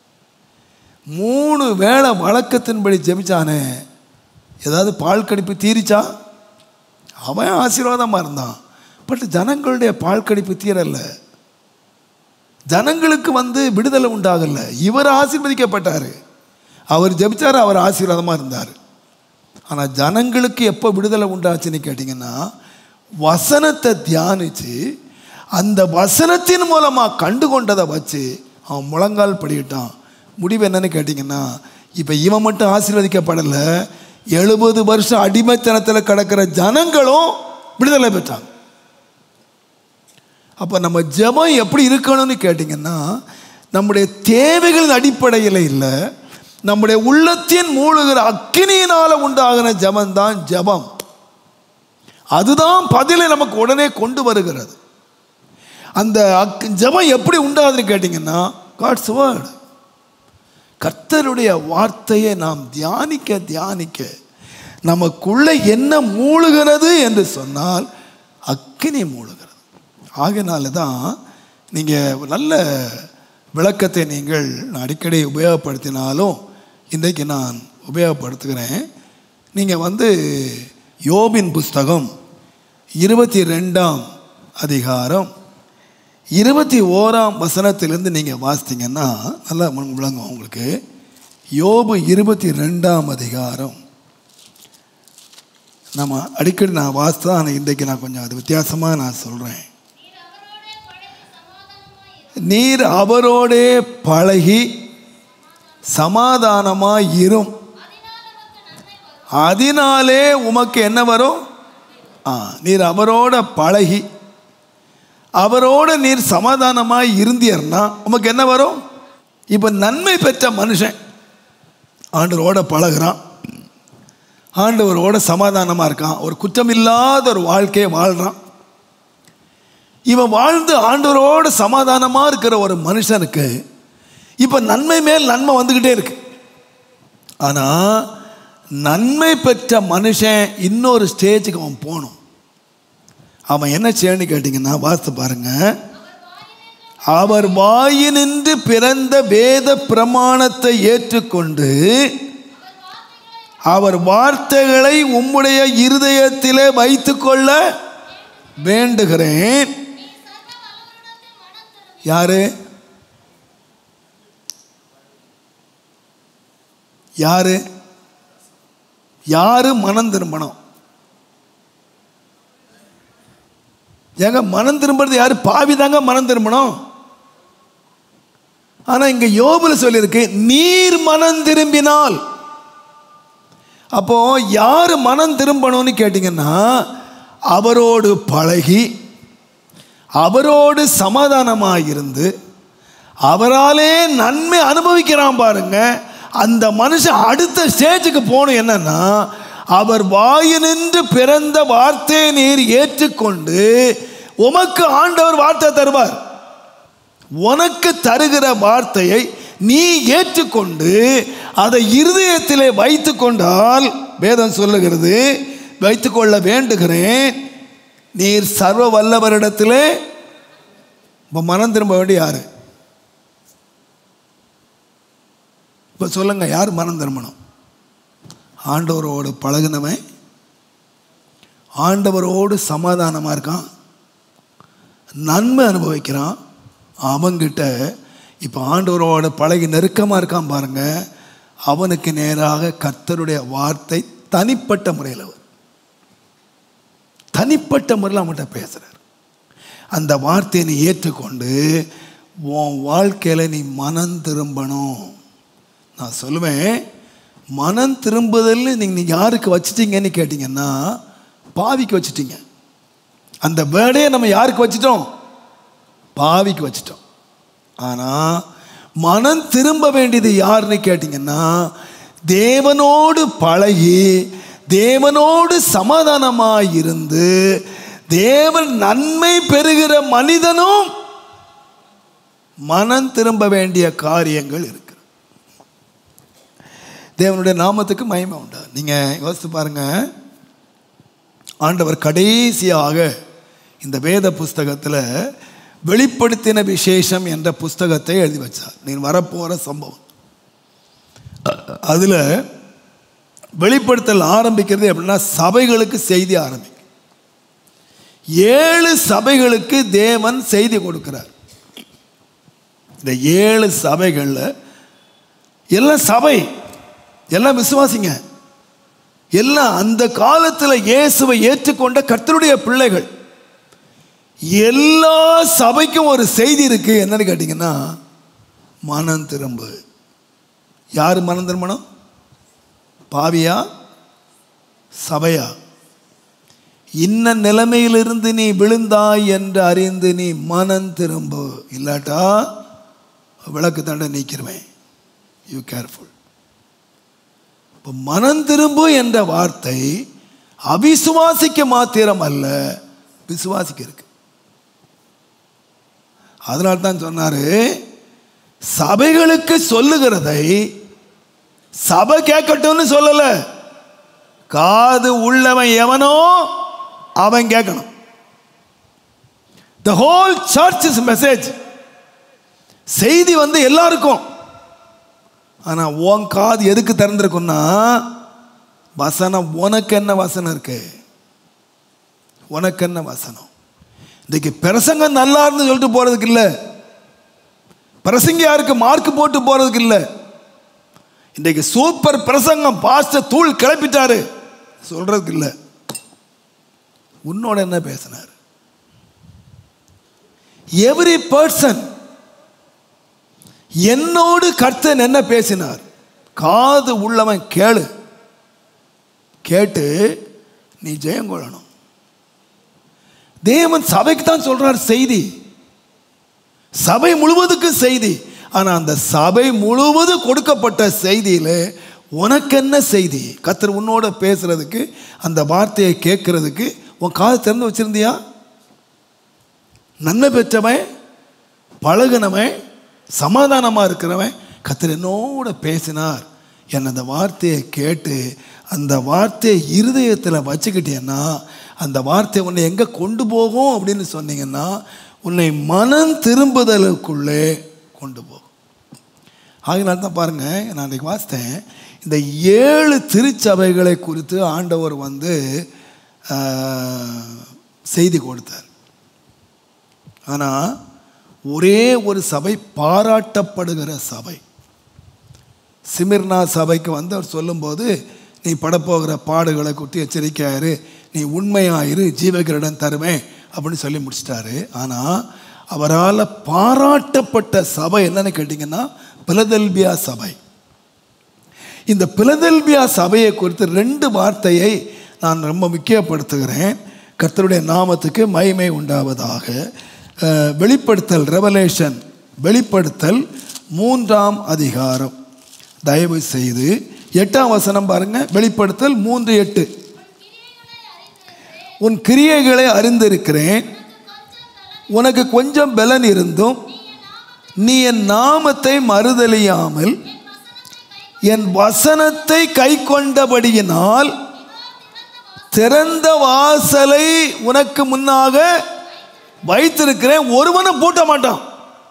மூணு வேளை வழக்கத்தின்படி ஜெபிச்சானே ஏதாவது பால் கடிப்பு தீரிச்சா அவன் ஆசீர்வாதமாக இருந்தான் பட் ஜனங்களுடைய பால் கடிப்பு தீரல ஜனங்களுக்கு வந்து விடுதலை உண்டாகல இவர் ஆசீர்வதிக்கப்பட்டார் அவர் ஜெபிச்சார் அவர் ஆசீர்வாதமாக இருந்தார் ஆனால் ஜனங்களுக்கு எப்போ விடுதலை உண்டாச்சுன்னு கேட்டிங்கன்னா வசனத்தை தியானித்து அந்த வசனத்தின் மூலமாக கண்டு கொண்டதை வச்சு அவன் முழங்கால் படிக்கிட்டான் முடிவு என்னன்னு கேட்டிங்கன்னா இப்போ இவன் மட்டும் ஆசீர்வதிக்கப்படலை எழுபது வருஷம் அடிமைத்தனத்தில் கிடக்கிற ஜனங்களும் விடுதலை பெற்றாங்க அப்போ நம்ம ஜெபம் எப்படி இருக்கணும்னு கேட்டிங்கன்னா நம்முடைய தேவைகளின் அடிப்படையில் இல்லை நம்முடைய உள்ளத்தின் மூழுகிற அக்கினியினால் உண்டாகின ஜபம் தான் ஜபம் அதுதான் பதிலை நமக்கு உடனே கொண்டு வருகிறது அந்த அக் ஜபம் எப்படி உண்டாகுதுன்னு கேட்டிங்கன்னா காட்ஸ் வேர்டு கர்த்தருடைய வார்த்தையை நாம் தியானிக்க தியானிக்க நமக்குள்ளே என்ன மூழுகிறது என்று சொன்னால் அக்கினி மூழுகிறது ஆகையினால தான் நீங்கள் ஒரு நல்ல விளக்கத்தை நீங்கள் அடிக்கடி உபயோகப்படுத்தினாலும் இன்றைக்கு நான் உபயோகப்படுத்துகிறேன் நீங்கள் வந்து யோபின் புஸ்தகம் இருபத்தி ரெண்டாம் அதிகாரம் இருபத்தி ஓராம் வசனத்திலிருந்து நீங்கள் வாசித்தீங்கன்னா நல்லா விளங்கும் உங்களுக்கு யோபு இருபத்தி ரெண்டாம் அதிகாரம் நம்ம அடிக்கடி நான் வாசித்தா ஆனால் இன்றைக்கு நான் கொஞ்சம் அது வித்தியாசமாக நான் சொல்கிறேன் நீர் அவரோடே பழகி சமாதானமாய் நீர் அவரோடே பழகி சமாதானமாய் இரும் இரும் அதனாலே உமக்கு என்ன வரும் ஆ நீர் அவரோட பழகி அவரோட நீர் சமாதானமாய் இருந்தீர்னா உமக்கு என்ன வரும் இப்போ நன்மை பெற்ற மனுஷன் ஆண்டவரோட பழகுறான் ஆண்டவரோட சமாதானமாக இருக்கான் ஒரு குற்றமில்லாத ஒரு வாழ்க்கையை வாழ்கிறான் இவன் வாழ்ந்து ஆண்டவரோட சமாதானமாக இருக்கிற ஒரு மனுஷனுக்கு இப்போ நன்மை மேல் நன்மை வந்துக்கிட்டே இருக்கு ஆனால் நன்மை பெற்ற மனுஷன் இன்னொரு ஸ்டேஜுக்கு அவன் போகணும் அவன் என்ன செய்யணும்னு கேட்டிங்கன்னா வாசித்து பாருங்க அவர் வாயினின்று பிறந்த வேத பிரமாணத்தை ஏற்றுக்கொண்டு அவர் வார்த்தைகளை உம்முடைய இருதயத்திலே வைத்துக்கொள்ள வேண்டுகிறேன் யாரு யாரு யாரு மனம் திரும்பணும் ஏங்க மனம் திரும்புறது யாரு பாவி தாங்க மனம் திரும்பணும் ஆனா இங்க யோபுல சொல்லியிருக்கு நீர் மனம் திரும்பினால் அப்போ யார் மனம் திரும்பணும்னு கேட்டிங்கன்னா அவரோடு பழகி அவரோடு சமாதானமாக இருந்து அவராலே நன்மை அனுபவிக்கிறான் பாருங்க அந்த மனுஷன் அடுத்த ஸ்டேஜுக்கு போகணும் என்னன்னா அவர் வாயினின்று பிறந்த வார்த்தையை நீர் ஏற்றுக்கொண்டு உமக்கு ஆண்டவர் வார்த்தை தருவார் உனக்கு தருகிற வார்த்தையை நீ ஏற்றுக்கொண்டு அதை இருதயத்திலே வைத்து கொண்டால் வேதம் சொல்லுகிறது வைத்துக்கொள்ள வேண்டுகிறேன் நீர் சர்வ வல்லவரிடத்திலே இப்போ மனம் திரும்ப வேண்டிய யாரு இப்போ சொல்லுங்க யார் மனம் திரும்பணும் ஆண்டவரோடு பழகுனவன் ஆண்டவரோடு சமாதானமாக இருக்கான் நன்மை அனுபவிக்கிறான் அவங்கிட்ட இப்போ ஆண்டவரோட பழகி நெருக்கமாக இருக்கான் பாருங்க அவனுக்கு நேராக கர்த்தருடைய வார்த்தை தனிப்பட்ட முறையில் வரும். தனிப்பட்ட முறையில் அவன்கிட்ட பேசுகிறார் அந்த வார்த்தையை நீ ஏற்றுக்கொண்டு உன் வாழ்க்கையில் நீ மனம் திரும்பணும் நான் சொல்லுவேன் மனம் திரும்புதல் நீங்கள் யாருக்கு வச்சிட்டீங்கன்னு கேட்டிங்கன்னா பாவிக்கு வச்சிட்டீங்க அந்த வேர்டே நம்ம யாருக்கு வச்சிட்டோம் பாவிக்கு வச்சிட்டோம் ஆனால் மனம் திரும்ப வேண்டியது யாருன்னு கேட்டிங்கன்னா தேவனோடு பழகி தேவனோடு சமாதானமாக இருந்து தேவன் நன்மை பெறுகிற மனிதனும் மனம் திரும்ப வேண்டிய காரியங்கள் இருக்கு தேவனுடைய நாமத்துக்கு மகிமை உண்டா நீங்கள் யோசித்து பாருங்க ஆண்டவர் கடைசியாக இந்த வேத புஸ்தகத்தில் வெளிப்படுத்தின விசேஷம் என்ற புஸ்தகத்தை எழுதி வச்சார் நீ வரப்போகிற சம்பவம் அதில் வெளிப்படுத்தல் ஆரம்பிக்கிறது எப்படின்னா சபைகளுக்கு செய்தி ஆரம்பிக்கும் ஏழு சபைகளுக்கு தேவன் செய்தி கொடுக்கிறார் இந்த ஏழு சபைகளில் எல்லாம் சபை எல்லாம் விசுவாசிங்க எல்லாம் அந்த காலத்தில் இயேசுவை ஏற்றுக்கொண்ட கர்த்தருடைய பிள்ளைகள் எல்லா சபைக்கும் ஒரு செய்தி இருக்கு என்னன்னு கேட்டிங்கன்னா மனம் திரும்பு யார் மனம் திரும்பணும் பாவியா சபையா இன்ன நிலைமையிலிருந்து நீ விழுந்தாய் என்று அறிந்து நீ மனம் திரும்பு இல்லாட்டா விளக்கு தண்டை நீக்கிருவேன் யூ கேர்ஃபுல் இப்போ மனம் திரும்பு என்ற வார்த்தை அவிசுவாசிக்க மாத்திரம் அல்ல விசுவாசிக்க இருக்கு அதனால தான் சொன்னாரு சபைகளுக்கு சொல்லுகிறதை சபை கேட்கட்டும்னு சொல்லல காது உள்ளவன் எவனோ அவன் கேட்கணும் the whole church is message செய்தி வந்து எல்லாருக்கும் ஆனால் உன் காது எதுக்கு திறந்திருக்குன்னா வசனம் உனக்கு என்ன வசனம் இருக்கு உனக்கு என்ன வசனம் இன்றைக்கு பிரசங்கம் நல்லா இருந்து சொல்லிட்டு போகிறதுக்கு இல்லை பிரசங்க யாருக்கு மார்க் போட்டு போகிறதுக்கு இல்லை இன்றைக்கு சூப்பர் பிரசங்கம் பாஸ்டர் தூள் கிளப்பிட்டாரு சொல்கிறதுக்கு இல்லை உன்னோட என்ன பேசினார் எவ்ரி பர்சன் என்னோடு கர்த்தன் என்ன பேசினார் காது உள்ளவன் கேளு கேட்டு நீ ஜெயம் கொள்ளணும் தேவன் சபைக்கு தான் சொல்றார் செய்தி சபை முழுவதுக்கு செய்தி ஆனா அந்த சபை முழுவது கொடுக்கப்பட்ட செய்தியில உனக்கு என்ன செய்தி கத்தர் உன்னோட பேசுறதுக்கு அந்த வார்த்தையை கேட்கறதுக்கு உன் காது திறந்து வச்சிருந்தியா நன்மை பெற்றவன் பழகுனவன் சமாதானமாக இருக்கிறவன் கத்தர் என்னோட பேசினார் என் அந்த வார்த்தையை கேட்டு அந்த வார்த்தையை இருதயத்தில் வச்சுக்கிட்டேன்னா அந்த வார்த்தை உன்னை எங்கே கொண்டு போகும் அப்படின்னு சொன்னீங்கன்னா உன்னை மனம் திரும்புதலுக்குள்ளே கொண்டு போகும் ஆகினால தான் பாருங்கள் நான் அன்றைக்கி வாசித்தேன் இந்த ஏழு திருச்சபைகளை குறித்து ஆண்டவர் வந்து ஆஹ், செய்தி கொடுத்தார் ஆனால் ஒரே ஒரு சபை பாராட்டப்படுகிற சபை சிமிர்னா சபைக்கு வந்து அவர் சொல்லும்போது நீ படப்போகிற பாடுகளை குட்டி எச்சரிக்கையாயிரு நீ உண்மையாயிரு ஜீவகிரடன் தருவேன் அப்படின்னு சொல்லி முடிச்சிட்டாரு ஆனால் அவரால் பாராட்டப்பட்ட சபை என்னன்னு கேட்டிங்கன்னா பிலதெல்பியா சபை இந்த பிலதெல்பியா சபையை குறித்து ரெண்டு வார்த்தையை நான் ரொம்ப முக்கியப்படுத்துகிறேன் கர்த்தருடைய நாமத்துக்கு மகிமை உண்டாவதாக அஹ், வெளிப்படுத்தல் ரெவலேஷன் வெளிப்படுத்தல் மூன்றாம் அதிகாரம் தயவு செய்து எட்டாம் வசனம் பாருங்க வெளிப்படுத்தல் மூன்று எட்டு உன் கிரியைகளை அறிந்திருக்கிறேன் உனக்கு கொஞ்சம் பலன் இருந்தும் நீ என் நாமத்தை மறுதலியாமல் என் வசனத்தை கை கொண்டபடியினால் திறந்த வாசலை உனக்கு முன்னாக வைத்திருக்கிறேன் ஒருவனும் பூட்ட மாட்டான்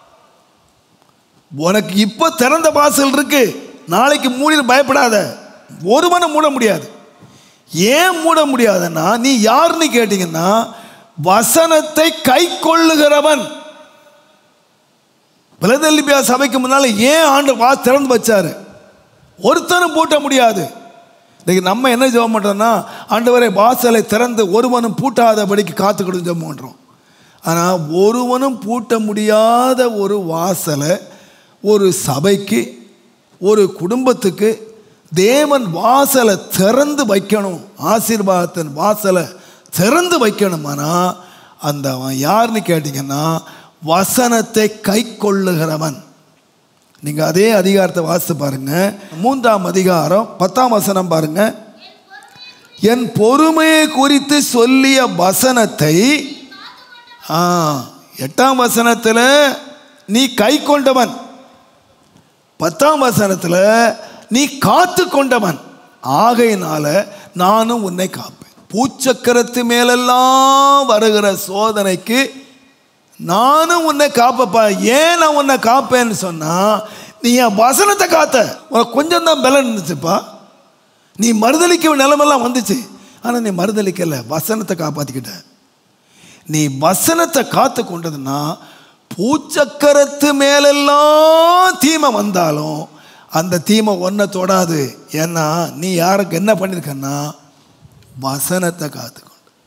உனக்கு இப்போ திறந்த வாசல் இருக்கு நாளைக்கு மூடி பயப்படாத ஒருவனும் மூட முடியாது ஏன் மூட முடியாதுன்னா நீ யாருன்னு கேட்டீங்கன்னா வசனத்தை கை கொள்ளுகிறவன் பிலதெல்லிபியா சபைக்கு முன்னால ஏன் ஆண்டு வா திறந்து வச்சாரு ஒருத்தனும் பூட்ட முடியாது இன்னைக்கு நம்ம என்ன ஜெபம் பண்ணுறோம்னா ஆண்டவரை வாசலை திறந்து ஒருவனும் பூட்டாதபடிக்கு காத்துக்கிட்டு ஜெபம் பண்ணுறோம் ஆனால் ஒருவனும் பூட்ட முடியாத ஒரு வாசலை ஒரு சபைக்கு ஒரு குடும்பத்துக்கு தேவன் வாசலை திறந்து வைக்கணும் ஆசீர்வாதத்தின் வாசலை திறந்து வைக்கணுமானா அந்த அவன் யாருன்னு கேட்டிங்கன்னா வசனத்தை கை கொள்ளுகிறவன் நீங்கள் அதே அதிகாரத்தை வாசித்து பாருங்க மூன்றாம் அதிகாரம் பத்தாம் வசனம் பாருங்க என் பொறுமையை குறித்து சொல்லிய வசனத்தை ஆ எட்டாம் வசனத்தில் நீ கை கொண்டவன் பத்தாம் வசனத்தில் நீ காத்து கொண்டவன் ஆகையினால நானும் உன்னை காப்பேன் பூச்சக்கரத்து மேலெல்லாம் வருகிற சோதனைக்கு நானும் உன்னை காப்பப்பா ஏன் நான் உன்னை காப்பேன்னு சொன்னா நீ என் வசனத்தை காத்த உனக்கு கொஞ்சம் தான் பலன் இருந்துச்சுப்பா நீ மறுதளிக்க நிலமெல்லாம் வந்துச்சு ஆனால் நீ மறுதளிக்கல வசனத்தை காப்பாற்றிக்கிட்ட நீ வசனத்தை காத்து கொண்டதுன்னா பூச்சக்கரத்து மேலெல்லாம் தீமை வந்தாலும் அந்த தீமை ஒன்றை தொடாது ஏன்னா நீ யாருக்கு என்ன பண்ணியிருக்கன்னா வசனத்தை காத்துக்கொண்டு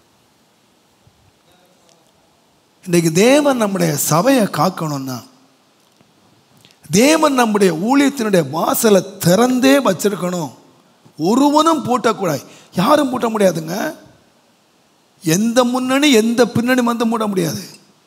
இன்றைக்கு தேவன் நம்முடைய சபையை காக்கணும்னா தேவன் நம்முடைய ஊழியத்தினுடைய வாசலை திறந்தே வச்சிருக்கணும் ஒருவனும் பூட்டக்கூடாது யாரும் பூட்ட முடியாதுங்க எந்த முன்னணி எந்த பின்னணி வந்து மூட முடியாது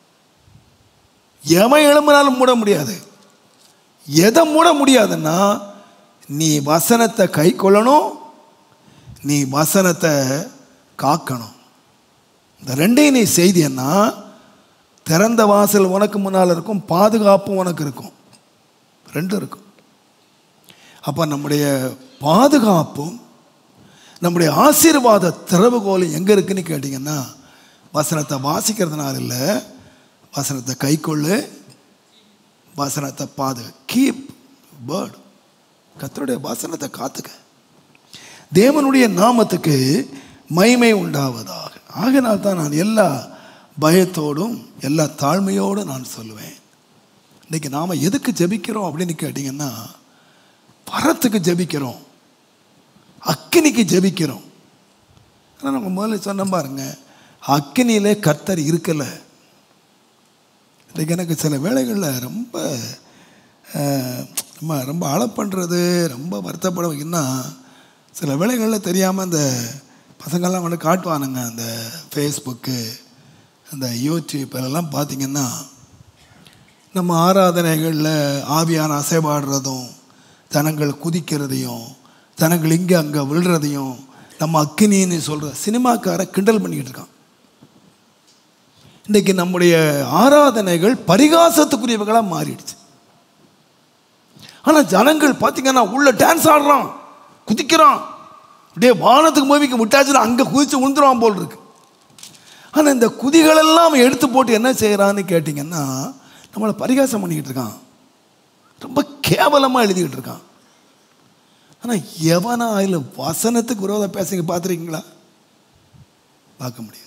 எவன் எழும்பினாலும் மூட முடியாது எதை மூட முடியாதுன்னா நீ வசனத்தை கை கொள்ளணும் நீ வசனத்தை காக்கணும் இந்த ரெண்டையும் நீ செய்தியன்னா திறந்த வாசல் உனக்கு முன்னால் இருக்கும் பாதுகாப்பும் உனக்கு இருக்கும் ரெண்டும் இருக்கும் அப்போ நம்முடைய பாதுகாப்பும் நம்முடைய ஆசீர்வாத திறவுகோல் எங்கே இருக்குன்னு கேட்டிங்கன்னா வசனத்தை வாசிக்கிறதுனால இல்லை வசனத்தை கைக்கொள்ளு வசனத்தை பாது கீப் பேர்டு கத்தருடைய வசனத்தை காத்துக்க தேவனுடைய நாமத்துக்கு மைமை உண்டாவதாக ஆகினால் தான் நான் எல்லா பயத்தோடும் எல்லா தாழ்மையோடும் நான் சொல்லுவேன் இன்னைக்கு நாம் எதுக்கு ஜெபிக்கிறோம் அப்படின்னு கேட்டிங்கன்னா வரத்துக்கு ஜெபிக்கிறோம் அக்கினிக்கு ஜெபிக்கிறோம் ஆனால் நம்ம முதல்ல சொன்ன பாருங்க அக்கினியிலே கர்த்தர் இருக்கல இன்றைக்கு எனக்கு சில வேளைகளில் ரொம்ப அஹ், ரொம்ப ரொம்ப அழ பண்ணுறது ரொம்ப வருத்தப்பட வைக்கணும்னா சில வேளைகளில் தெரியாமல் அந்த பசங்கள்லாம் வந்து காட்டுவானுங்க அந்த ஃபேஸ்புக்கு அந்த யூடியூப் எல்லாம் பார்த்தீங்கன்னா நம்ம ஆராதனைகளில் ஆவியான அசைபாடுறதும் ஜனங்கள் குதிக்கிறதையும் ஜனங்கள் இங்கே அங்கே விழுறதையும் நம்ம அக்கினின்னு சொல்கிற சினிமாக்கார கிண்டல் பண்ணிக்கிட்டு இருக்கான் இன்றைக்கி நம்முடைய ஆராதனைகள் பரிகாசத்துக்குரியவர்களாக மாறிடுச்சு ஆனால் ஜனங்கள் பார்த்தீங்கன்னா உள்ள டான்ஸ் ஆடுறான் குதிக்கிறான் அப்படியே வானத்துக்கு மூவிக்கு விட்டாச்சுன்னா அங்கே குதிச்சு விழுந்துருவான் போல் இருக்கு ஆனால் இந்த குதிகளெல்லாம் அவன் எடுத்து போட்டு என்ன செய்கிறான்னு கேட்டிங்கன்னா நம்மளை பரிகாசம் பண்ணிக்கிட்டு இருக்கான் ரொம்ப கேவலமாக எழுதிக்கிட்டு இருக்கான் ஆனால் எவனா இல்லை வசனத்துக்கு விரோத பேசுங்க பார்த்துருக்கீங்களா பார்க்க முடியாது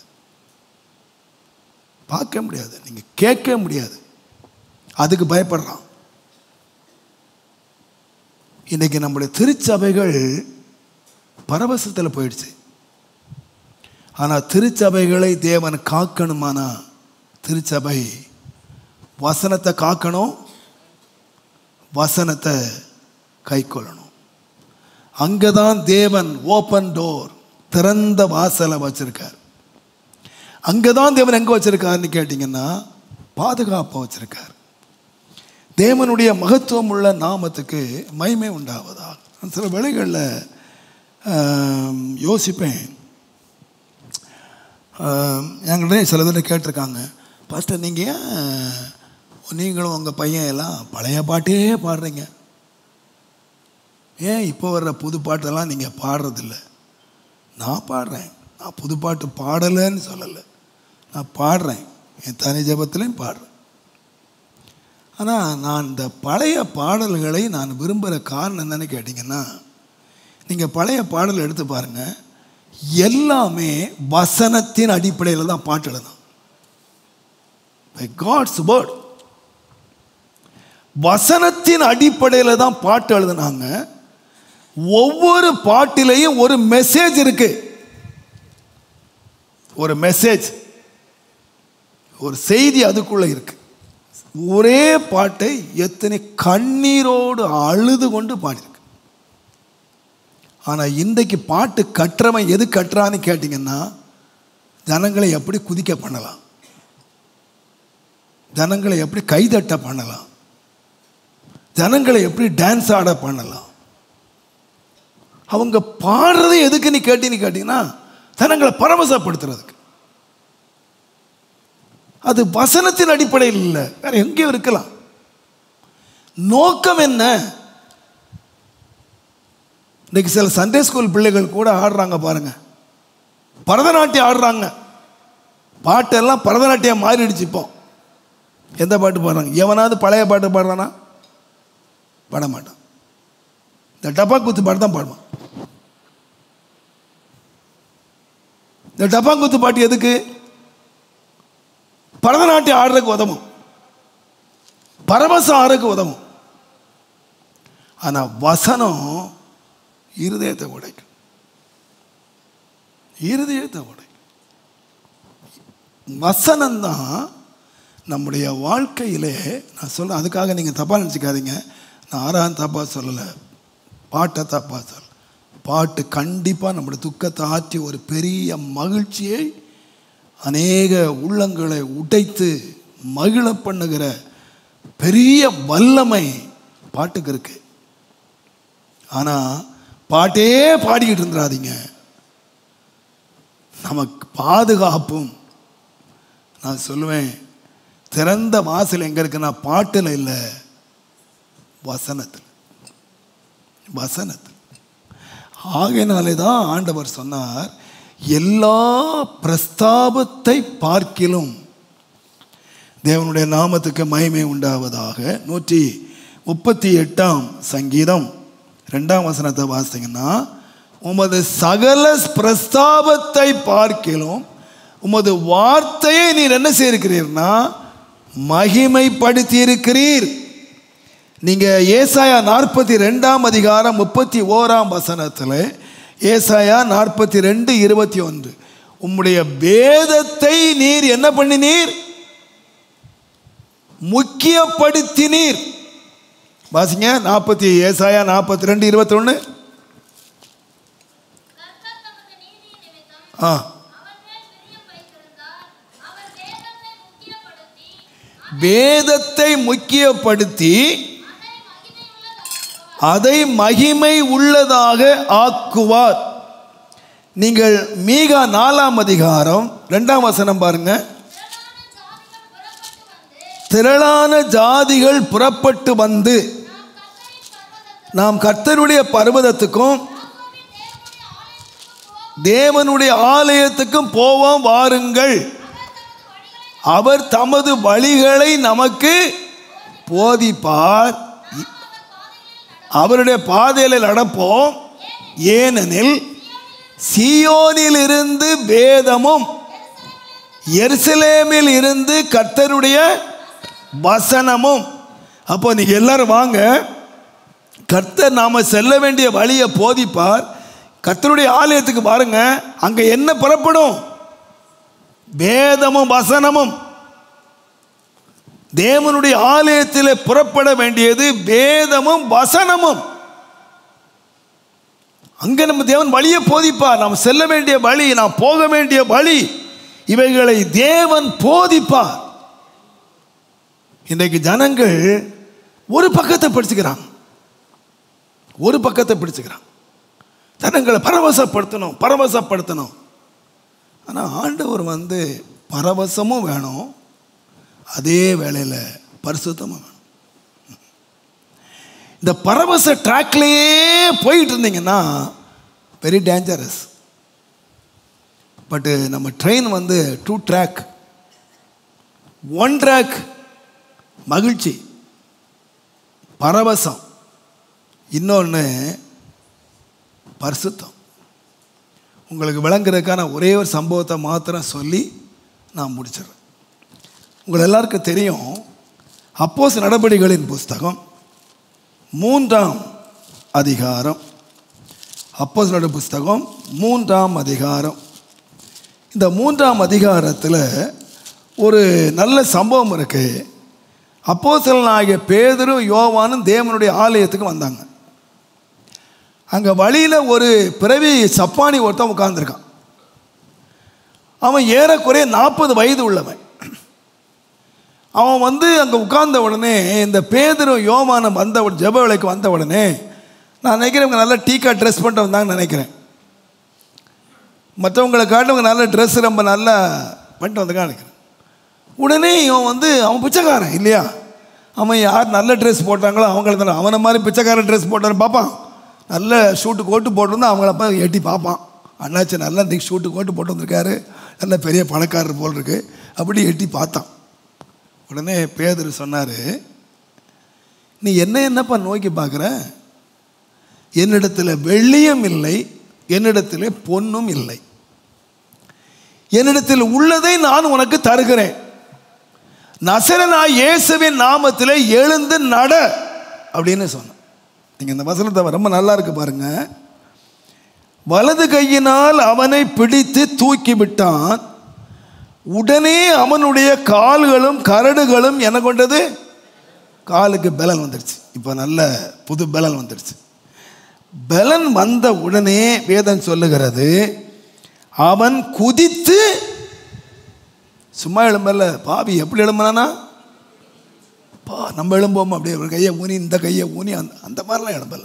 பார்க்க முடியாது நீங்கள் கேட்க முடியாது அதுக்கு பயப்படுறான் இன்னைக்கு நம்முடைய திருச்சபைகள் பரவசத்தில் போயிடுச்சு ஆனால் திருச்சபைகளை தேவன் காக்கணுமானா திருச்சபை வசனத்தை காக்கணும் வசனத்தை கைக்கொள்ளணும் அங்கே தான் தேவன் ஓப்பன் டோர் திறந்த வாசலை வச்சிருக்கார் அங்கே தான் தேவன் எங்கே வச்சிருக்காருன்னு கேட்டிங்கன்னா பாதுகாப்பாக வச்சிருக்கார் தேவனுடைய மகத்துவம் உள்ள நாமத்துக்கு மகிமை உண்டாவதாக நான் சில வேளைகளில் ஆம், யோசிப்பேன் ஆம், என்கிட்ட சில பேர் கேட்டிருக்காங்க பாஸ்டர் நீங்கள் ஏன் நீங்களும் உங்கள் பையன் எல்லாம் பழைய பாட்டே பாடுறீங்க ஏன் இப்போ வர்ற புது பாட்டெல்லாம் நீங்கள் பாடுறதில்ல நான் பாடுறேன் நான் புது பாட்டு பாடலைன்னு சொல்லலை நான் பாடுறேன் என் தனி ஜபத்துலேயும் பாடுறேன் ஆனால் நான் இந்த பழைய பாடல்களை நான் விரும்புகிற காரணம் என்னன்னு கேட்டிங்கன்னா நீங்கள் பழைய பாடல் எடுத்து பாருங்கள் எல்லாமே வசனத்தின் அடிப்படையில் தான் பாட்டு எழுதும் பை காட்ஸ் வேர்ட் வசனத்தின் அடிப்படையில் தான் பாட்டு எழுதுனாங்க ஒவ்வொரு பாட்டிலையும் ஒரு மெசேஜ் இருக்கு ஒரு மெசேஜ் ஒரு செய்தி அதுக்குள்ள இருக்கு ஒரே பாட்டை எத்தனை கண்ணீரோடு அழுது கொண்டு பாடியிருக்கு ஆனால் இன்றைக்கு பாட்டு கட்டுறவன் எது கட்டுறான்னு கேட்டிங்கன்னா ஜனங்களை எப்படி குதிக்க பண்ணலாம் ஜனங்களை எப்படி கைதட்ட பண்ணலாம் ஜனங்களை எப்படி டான்ஸ் ஆட பண்ணலாம் அவங்க பாடுறது எதுக்கு நீ கேட்டீன்னு கேட்டீங்கன்னா ஜனங்களை பரவசப்படுத்துறதுக்கு அது வசனத்தின் அடிப்படையில் இல்லை வேற எங்கேயும் இருக்கலாம் நோக்கம் என்ன இன்னைக்கு சில சண்டே ஸ்கூல் பிள்ளைகள் கூட ஆடுறாங்க பாருங்க பரதநாட்டியம் ஆடுறாங்க பாட்டெல்லாம் பரதநாட்டியம் மாறிடுச்சு இப்போ எந்த பாட்டு பாடுறாங்க எவனாவது பழைய பாட்டு பாடுறானா பாட மாட்டான் இந்த டப்பா குத்து பாட்டு தான் பாடுவான் இந்த டப்பா குத்து பாட்டு எதுக்கு பரதநாட்டியம் ஆடுறதுக்கு உதவும் பரவசம் ஆடுறதுக்கு உதவும் ஆனால் வசனம் இருதயத்தை உடைக்கும் இருதயத்தை உடைக்கும் வசனம்தான் நம்முடைய வாழ்க்கையிலே நான் சொல்கிறேன் அதுக்காக நீங்கள் தப்பாக நினச்சிக்காதீங்க நான் ஆறாம் தப்பாக சொல்லலை பாட்டை தப்பாக சொல்ல பாட்டு கண்டிப்பாக நம்முடைய துக்கத்தை ஆற்றி ஒரு பெரிய மகிழ்ச்சியை அநேக உள்ளங்களை உடைத்து மகிழ பண்ணுகிற பெரிய வல்லமை பாட்டுக்கு இருக்கு ஆனால் பாட்டே பாடிக்கிட்டு இருந்துடாதீங்க நமக்கு பாதுகாப்பும் நான் சொல்லுவேன் திறந்த வாசல் எங்கே இருக்குன்னா பாட்டில் இல்லை வசனத்தில் வசனத்தில் ஆகையினாலே தான் ஆண்டவர் சொன்னார் எல்லா பிரஸ்தாபத்தை பார்க்கிலும் தேவனுடைய நாமத்துக்கு மகிமை உண்டாவதாக நூற்றி முப்பத்தி எட்டாம் சங்கீதம் ரெண்டாம் வசனத்தை வாசிங்கன்னா உமது சகல பிரஸ்தாபத்தை பார்க்கிலும் உமது வார்த்தையை நீர் என்ன செய்திருக்கிறீர்னா மகிமைப்படுத்தி இருக்கிறீர் நீங்க ஏசாயா நாற்பத்தி ரெண்டாம் அதிகாரம் முப்பத்தி ஓராம் வசனத்தில் ஏசாயா நாற்பத்தி ரெண்டு இருபத்தி ஒன்று உம்முடைய வேதத்தை நீர் என்ன பண்ணினீர் முக்கியப்படுத்தினீர் வாசிங்க நாற்பத்தி ஏசாயா நாற்பத்தி ரெண்டு இருபத்தொன்று கர்த்தர் தமது நீதியின் நிமித்தம் ஆ அவர் மேல் பிரியம் வைத்திருந்தார் அவர் வேதத்தை முக்கியப்படுத்தி வேதத்தை முக்கியப்படுத்தி அதை மகிமை உள்ளதாக்குவார் அதை மகிமை உள்ளதாக ஆக்குவார் நீங்கள் மீகா நாலாம் அதிகாரம் ரெண்டாம் வசனம் பாருங்க திரளான ஜாதிகள் புறப்பட்டு வந்து திரளான ஜாதிகள் புறப்பட்டு வந்து நாம் கர்த்தருடைய பர்வதத்துக்கும் தேவனுடைய ஆலயத்துக்கும் போவோம் வாருங்கள் அவர் தமது வழிகளை நமக்கு போதிப்பார் அவருடைய பாதையில் நடப்போம் ஏனெனில் சியோனில் இருந்து வேதமும் எருசலேமில் இருந்து கர்த்தருடைய வசனமும் அப்போ நீங்க எல்லாரும் வாங்க கர்த்தர் நாம செல்ல வேண்டிய வழியை போதிப்பார் கர்த்தருடைய ஆலயத்துக்கு பாருங்க அங்க என்ன புறப்படும் வேதமும் வசனமும் தேவனுடைய ஆலயத்தில் புறப்பட வேண்டியது வேதமும் வசனமும் அங்க நம்ம தேவன் வழியை போதிப்பார் நாம் செல்ல வேண்டிய வழி நாம் போக வேண்டிய வழி இவைகளை தேவன் போதிப்பார் இன்றைக்கு ஜனங்கள் ஒரு பக்கத்தை பிடிச்சுக்கிறாங்க ஒரு பக்கத்தை பிடிச்சுக்கிறாங்க ஜனங்களை பரவசப்படுத்தணும் பரவசப்படுத்தணும் ஆனால் ஆண்டவர் வந்து பரவசமும் வேணும் அதே வேளையில் பரிசுத்தமும் வேணும் இந்த பரவச ட்ராக்லேயே போயிட்டு இருந்தீங்கன்னா வெரி டேஞ்சரஸ் பட்டு நம்ம ட்ரெயின் வந்து டூ ட்ராக் ஒன் ட்ராக் மகிழ்ச்சி பரவசம் இன்னொன்று பரிசுத்தம் உங்களுக்கு விளங்குறதுக்கான ஒரே ஒரு சம்பவத்தை மாத்திரம் சொல்லி நான் முடிச்சிடுறேன் உங்கள் எல்லாருக்கும் தெரியும் அப்போஸ் நடபடிகளின் புஸ்தகம் மூன்றாம் அதிகாரம் அப்போஸ் நட புஸ்தகம் மூன்றாம் அதிகாரம் இந்த மூன்றாம் அதிகாரத்தில் ஒரு நல்ல சம்பவம் இருக்கு அப்போஸ்தலனாகிய பேதரும் யோவானும் தேவனுடைய ஆலயத்துக்கு வந்தாங்க அங்கே வழியில் ஒரு பிறவி சப்பானி ஒருத்தன் உட்கார்ந்திருக்கான் அவன் ஏறக்குறைய நாற்பது வயது உள்ளவன் அவன் வந்து அங்கே உட்கார்ந்த உடனே இந்த பேதரும் யோவானம் வந்த உடனே ஜெப வேலைக்கு வந்த உடனே நான் நினைக்கிறேன் இவங்க நல்லா டீக்கா ட்ரெஸ் பண்ணிட்டு வந்தாங்கன்னு நினைக்கிறேன் மற்றவங்களை காட்டவங்க நல்ல ட்ரெஸ் ரொம்ப நல்லா பண்ணிட்டு வந்தாங்க நினைக்கிறேன் உடனே இவன் வந்து அவன் பிச்சைக்காரன் இல்லையா அவன் யார் நல்ல ட்ரெஸ் போட்டாங்களோ அவங்கள தானே அவனை மாதிரி பிச்சைக்காரன் ட்ரெஸ் போட்டான்னு பார்ப்பான் நல்ல ஷூட்டு கோட்டு போட்டு வந்து அவங்கள போய் எட்டி பார்ப்பான் அண்ணாச்சி நல்லா இந்த ஷூட்டு கோட்டு போட்டு வந்திருக்காரு நல்ல பெரிய பணக்காரர் போல் இருக்கு அப்படி எட்டி பார்த்தான் உடனே பேதர் சொன்னார் நீ என்ன என்னப்பா நோக்கி பார்க்குற என்னிடத்தில் வெள்ளியும் இல்லை என்னிடத்தில் பொன்னும் இல்லை என்னிடத்தில் உள்ளதை நான் உனக்கு தருகிறேன் நசரனா இயேசுவின் நாமத்தில் எழுந்து நட அப்படின்னு சொன்னேன் நீங்கள் இந்த வசனத்தை ரொம்ப நல்லா இருக்கு பாருங்க வலது கையினால் அவனை பிடித்து தூக்கி விட்டான் உடனே அவனுடைய கால்களும் கரடுகளும் என்ன கொண்டது காலுக்கு பலன் வந்துடுச்சு இப்போ நல்ல புது பலன் வந்துடுச்சு பலன் வந்த உடனே வேதம் சொல்லுகிறது அவன் குதித்து சும்மா எழும்பல பாவி எப்படி எழும்புனானா பா நம்ம எழும்போம் அப்படியே ஒரு கையை ஊனி இந்த கையை ஊனி அந்த அந்த மாதிரிலாம் எழும்பல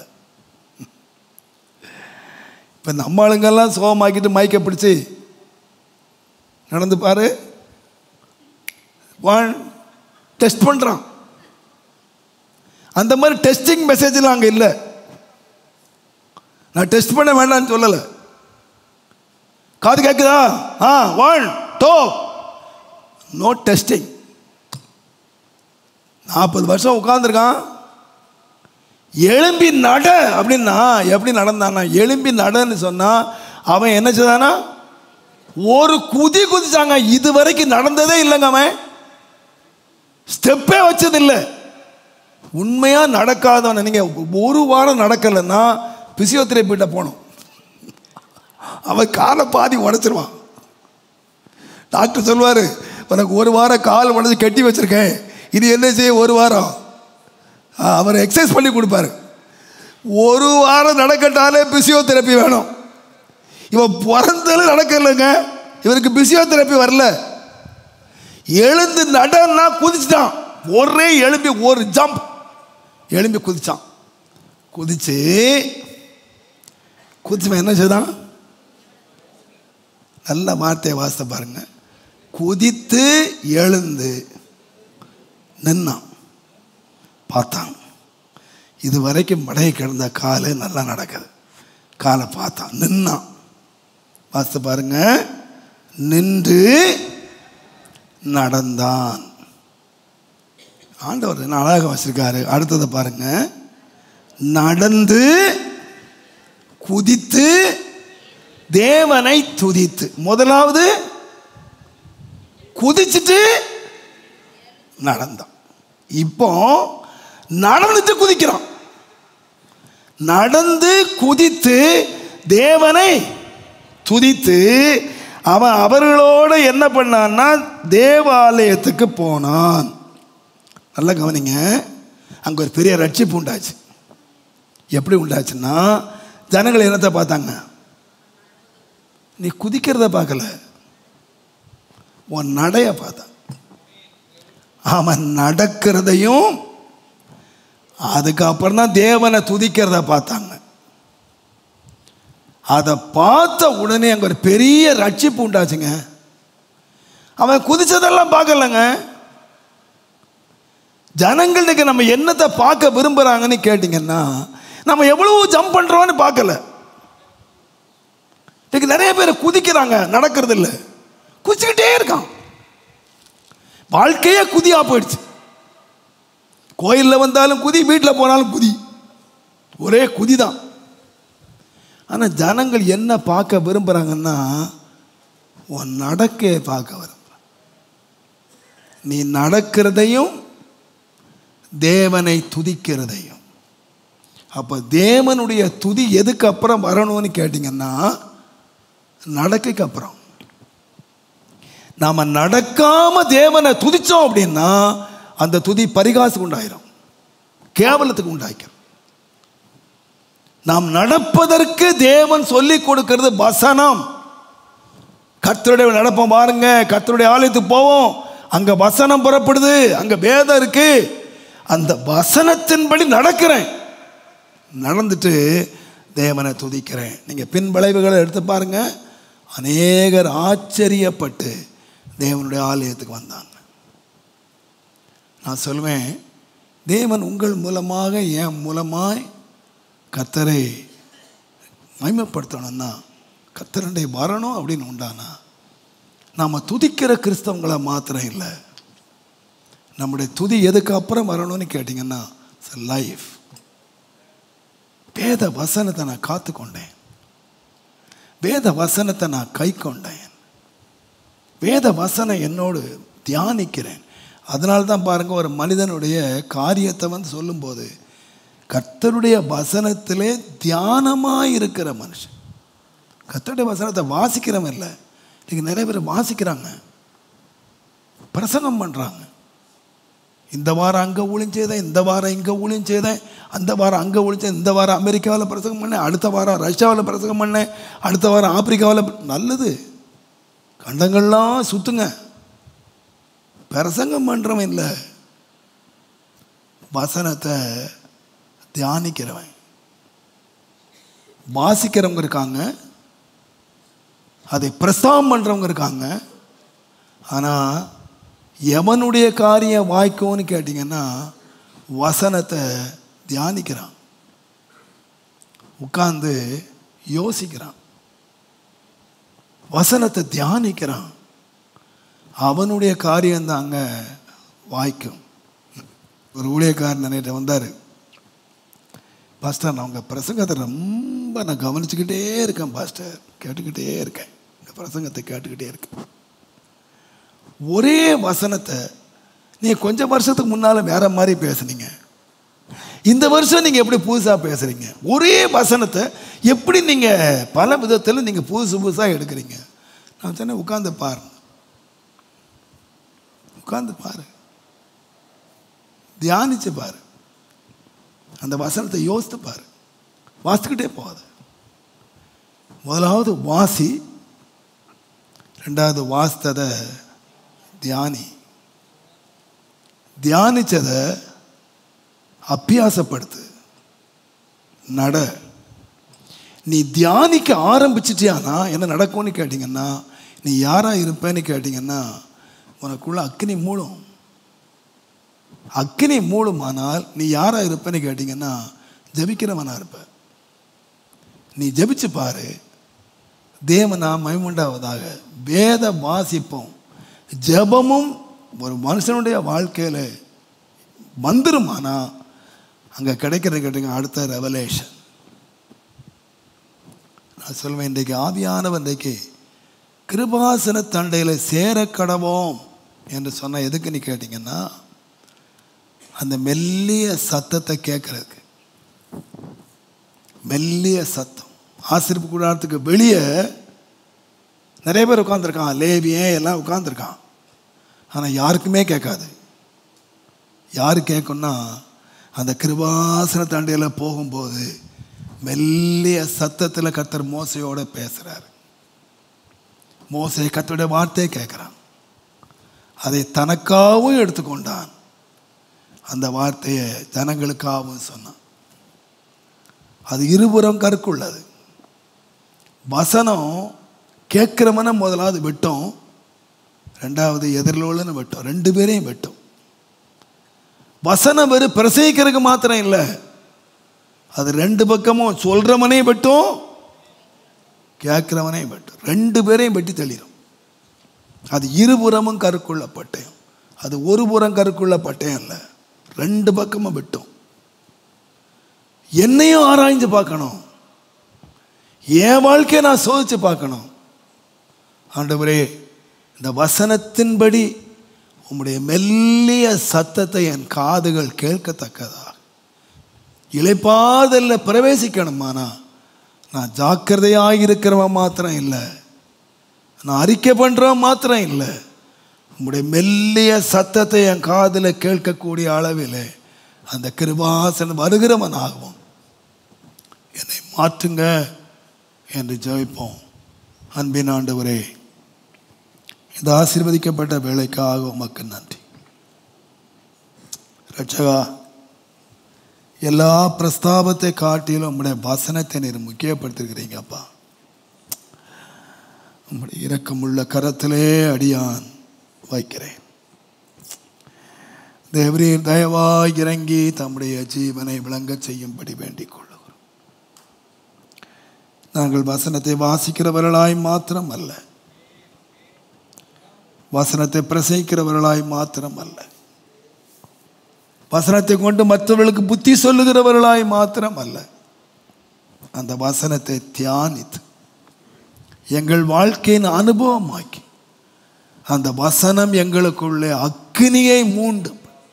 இப்போ நம்ம ஆளுங்கெல்லாம் சோகமாக்கிட்டு மைக்கை பிடிச்சி நடந்து பாரு ஒன் டெஸ்ட் பண்ணுறான் அந்த மாதிரி டெஸ்டிங் மெசேஜ்லாம் அங்கே இல்லை நான் டெஸ்ட் பண்ண வேண்டாம்னு சொல்லலை காது கேட்குதா ஆ ஒன் டூ நோ டெஸ்டிங் நாற்பது வருஷம் உட்காந்துருக்கான் எழும்பி நட அப்படின்னா எப்படி நடந்தானா எழும்பி நடன்னு சொன்னா அவன் என்ன செய்தானா ஒரு குதி குதிச்சாங்க இது வரைக்கும் நடந்ததே இல்லைங்க அவன் ஸ்டெப்பே வச்சதில்லை உண்மையா நடக்காதவன் நீங்க ஒரு வாரம் நடக்கலைன்னா பிசியோதெரபிட்ட போகணும் அவன் காலை பாதி உடைச்சிருவான் டாக்டர் சொல்வார் உனக்கு ஒரு வாரம் கால் உடஞ்சி கட்டி வச்சிருக்கேன் இது என்ன செய்ய ஒரு வாரம் ஆ, அவர் எக்ஸசைஸ் பண்ணி கொடுப்பாரு ஒரு வாரம் நடக்கட்டாலே பிசியோதெரப்பி வேணும் இவன் பிறந்தது நடக்கலைங்க இவருக்கு பிசியோதெரப்பி வரல எழுந்து நடன்னா குதிச்சிட்டான் ஒரே எழும்பி ஒரு ஜம்ப் எழும்பி குதிச்சான் குதிச்சு குதிச்சவன் என்ன செய்தான் நல்ல வார்த்தையை வாசித்த பாருங்க குதித்து எழுந்து நின்னான் பார்த்தான் இது வரைக்கும் மடை கிடந்த காலு நல்லா நடக்குது காலை பார்த்தான் நின்னான் வாசித்து பாருங்க நின்று நடந்தான் ஆண்டவர் என்ன அழகாக வச்சிருக்காரு அடுத்ததை பாருங்க நடந்து குதித்து தேவனை துதித்து முதலாவது குதிச்சுட்டு நடந்தான் இப்போ நடந்துட்டு குதிக்கிறான் நடந்து குதித்து தேவனை துதித்து அவன் அவர்களோட என்ன பண்ணான்னா தேவாலயத்துக்கு போனான் நல்லா கவனிங்க அங்கே ஒரு பெரிய ரட்சிப்பு உண்டாச்சு எப்படி உண்டாச்சுன்னா ஜனங்கள் என்னத்தை பார்த்தாங்க நீ குதிக்கிறத பார்க்கல உன் நடைய பார்த்தான் அவன் நடக்கிறதையும் அதுக்கப்புறம் தான் தேவனை துதிக்கிறத பார்த்தாங்க அதை பார்த்த உடனே அங்கே ஒரு பெரிய ரட்சிப்பு உண்டாச்சுங்க அவன் குதிச்சதெல்லாம் பார்க்கலங்க ஜனங்களுக்கு நம்ம என்னத்தை பார்க்க விரும்புகிறாங்கன்னு கேட்டிங்கன்னா நம்ம எவ்வளவு ஜம்ப் பண்ணுறோன்னு பார்க்கல இன்னைக்கு நிறைய பேர் குதிக்கிறாங்க நடக்கிறது இல்லை குதிச்சுக்கிட்டே இருக்கான் வாழ்க்கையே குதியா போயிடுச்சு கோயிலில் வந்தாலும் குதி வீட்டில் போனாலும் குதி ஒரே குதி தான் ஆனால் ஜனங்கள் என்ன பார்க்க விரும்புகிறாங்கன்னா உன் நடக்கையை பார்க்க விரும்புகிறான் நீ நடக்கிறதையும் தேவனை துதிக்கிறதையும் அப்போ தேவனுடைய துதி எதுக்கு அப்புறம் வரணும்னு கேட்டிங்கன்னா நடக்கைக்கு அப்புறம் நாம் நடக்காம தேவனை துதிச்சோம் அப்படின்னா அந்த துதி பரிகாசுக்கு உண்டாயிரும் கேவலத்துக்கு உண்டாய்க்கும் நாம் நடப்பதற்கு தேவன் சொல்லி கொடுக்கிறது வசனம் கர்த்தருடைய நடப்போம் பாருங்க கர்த்தருடைய ஆலயத்துக்கு போவோம் அங்க வசனம் புறப்படுது அங்க வேதம் இருக்கு அந்த வசனத்தின்படி நடக்கிறேன் நடந்துட்டு தேவனை துதிக்கிறேன் நீங்கள் பின் விளைவுகளை எடுத்து பாருங்க அநேகர் ஆச்சரியப்பட்டு தேவனுடைய ஆலயத்துக்கு வந்தாங்க நான் சொல்வேன் தேவன் உங்கள் மூலமாக என் மூலமாய் கத்தரை மகிமைப்படுத்தணும்னா கத்தரண்டை வரணும் அப்படின்னு உண்டானா நாம் துதிக்கிற கிறிஸ்தவங்களை மாத்திரம் இல்லை நம்முடைய துதி எதுக்கு அப்புறம் வரணும்னு கேட்டிங்கன்னா லைஃப் வேத வசனத்தை நான் காத்துக்கொண்டேன் வேத வசனத்தை நான் கை கொண்டேன் வேத வசனம் என்னோடு தியானிக்கிறேன் அதனால தான் பாருங்க ஒரு மனிதனுடைய காரியத்தை வந்து சொல்லும்போது கர்த்தருடைய வசனத்திலே தியானமாக இருக்கிற மனுஷன் கர்த்தருடைய வசனத்தை வாசிக்கிறவன் இல்லை இன்னைக்கு நிறைய பேர் வாசிக்கிறாங்க பிரசங்கம் பண்ணுறாங்க இந்த வாரம் அங்கே ஊழியம் செய்தேன் இந்த வாரம் இங்கே ஊழியம் செய்தேன் அந்த வாரம் அங்கே ஊழியம் இந்த வாரம் அமெரிக்காவில் பிரசங்கம் பண்ணேன் அடுத்த வாரம் ரஷ்யாவில் பிரசங்கம் பண்ணேன் அடுத்த வாரம் ஆப்பிரிக்காவில் நல்லது கண்டங்கள்லாம் சுத்துங்க பிரசங்கம் பண்ணுறவன் இல்லை வசனத்தை தியானிக்கிறவன் வாசிக்கிறவங்க இருக்காங்க அதை பிரஸ்தாபம் பண்ணுறவங்க இருக்காங்க ஆனால் எவனுடைய காரியம் வாய்க்கும்னு கேட்டிங்கன்னா வசனத்தை தியானிக்கிறான் உட்கார்ந்து யோசிக்கிறான் வசனத்தை தியானிக்கிறான் அவனுடைய காரியம்தாங்க வாய்க்கும் ஒரு ஊழியக்காரன் நினைட்டு வந்தார் பாஸ்டர் நான் உங்கள் பிரசங்கத்தை ரொம்ப நான் கவனிச்சுக்கிட்டே இருக்கேன் பாஸ்டர் கேட்டுக்கிட்டே இருக்கேன் இந்த பிரசங்கத்தை கேட்டுக்கிட்டே இருக்கேன் ஒரே வசனத்தை நீங்கள் கொஞ்சம் வருஷத்துக்கு முன்னால் வேற மாதிரி பேசுனீங்க இந்த வருஷம் நீங்கள் எப்படி புதுசாக பேசுகிறீங்க ஒரே வசனத்தை எப்படி நீங்கள் பல விதத்தில் நீங்கள் புதுசு புதுசாக எடுக்கிறீங்க நான் சொன்னேன் உட்காந்து பாருங்க உட்கார்ந்து பாரு தியானிச்சு பாரு அந்த வசனத்தை யோசித்து பாரு வாசிக்கிட்டே போகாது முதலாவது வாசி ரெண்டாவது வாசித்ததை தியானி தியானிச்சதை அபியாசப்படுத்து நட நீ தியானிக்க ஆரம்பிச்சிட்டியானா என்ன நடக்கும்னு கேட்டிங்கன்னா நீ யாரா இருப்பேன்னு கேட்டிங்கன்னா உனக்குள்ள அக்கினி மூடும் அக்கினி மூடுமானால் நீ யாரா இருப்பேன்னு கேட்டிங்கன்னா ஜெபிக்கிறவனா இருப்ப நீ ஜெபிச்சு பாரு தேவனா மைமுண்டாவதாக வேத வாசிப்போம் ஜெபமும் ஒரு மனுஷனுடைய வாழ்க்கையில் வந்துருமானா அங்கே கிடைக்கிறது கேட்டுங்க அடுத்த ரெவலேஷன் நான் சொல்வேன் இன்றைக்கு ஆவியானவர் இன்றைக்கு கிருபாசன தண்டையில் சேர கடவோம் என்று சொன்ன எதுக்கு நீ கேட்டிங்கன்னா அந்த மெல்லிய சத்தத்தை கேட்கறதுக்கு மெல்லிய சத்தம் ஆசிரிப்பு கூடாரத்துக்கு வெளியே நிறைய பேர் உட்காந்துருக்கான் லேவியன் எல்லாம் உட்காந்துருக்கான் ஆனால் யாருக்குமே கேட்காது யாரு கேட்கும்னா அந்த கிருபாசன தண்டையில் போகும்போது மெல்லிய சத்தத்தில் கத்தர் மோசையோட பேசுகிறார் மோசை கத்தருடைய வார்த்தையை கேட்குறான் அதை தனக்காகவும் எடுத்துக்கொண்டான் அந்த வார்த்தையை ஜனங்களுக்காகவும் சொன்னான் அது இருபுறம் கருக்குள்ளது வசனம் கேட்குறவன முதலாவது விட்டோம் ரெண்டாவது எதிரில் உள்ளன்னு விட்டோம் ரெண்டு பேரையும் விட்டோம் வசனம் வெறும் பிரசவிக்கிறதுக்கு மாத்திரம் இல்லை அது ரெண்டு பக்கமும் சொல்கிறவனையும் வெட்டும் கேட்குறவனையும் வெட்டும் ரெண்டு பேரையும் வெட்டி தள்ளிடும் அது இருபுறமும் கருக்குள்ள பட்டயம் அது ஒரு புறம் கருக்குள்ள பட்டயம் இல்லை ரெண்டு பக்கமும் வெட்டும் என்னையும் ஆராய்ஞ்சு பார்க்கணும் என் வாழ்க்கையை நான் சோதிச்சு பார்க்கணும் ஆண்டவரே இந்த வசனத்தின்படி உம்முடைய மெல்லிய சத்தத்தை என் காதுகள் கேட்கத்தக்கதா இளைப்பாதல்ல பிரவேசிக்கணுமானா நான் ஜாக்கிரதையாக இருக்கிறவன் மாத்திரம் இல்லை நான் அறிக்கை பண்ணுறவன் மாத்திரம் இல்லை உம்முடைய மெல்லிய சத்தத்தை என் காதில் கேட்கக்கூடிய அளவில் அந்த கிருபாசன் வருகிறவன் ஆகும் என்னை மாற்றுங்க என்று ஜெபிப்போம் அன்பின் ஆண்டவரே இந்த ஆசீர்வதிக்கப்பட்ட வேலைக்காக உமக்கு நன்றி ரட்சகா எல்லா பிரஸ்தாபத்தை காட்டிலும் உம்முடைய வசனத்தை நீர் முக்கியப்படுத்திருக்கிறீங்கப்பா உம்முடைய இரக்கமுள்ள கரத்திலே அடியான் வைக்கிறேன் தேவரீர் தயவாய் இறங்கி தம்முடைய ஜீவனை விளங்கச் செய்யும்படி வேண்டிக் கொள்ளுகிறோம் நாங்கள் வசனத்தை வாசிக்கிறவர்களாய் மாத்திரம் அல்ல வசனத்தை பிரசவிக்கிறவர்களாய் மாத்திரம் அல்ல வசனத்தை கொண்டு மற்றவர்களுக்கு புத்தி சொல்லுகிறவர்களாய் மாத்திரம் அல்ல அந்த வசனத்தை தியானித்து எங்கள் வாழ்க்கையின் அனுபவமாக்கி அந்த வசனம் எங்களுக்குள்ளே அக்கினியை மூண்டு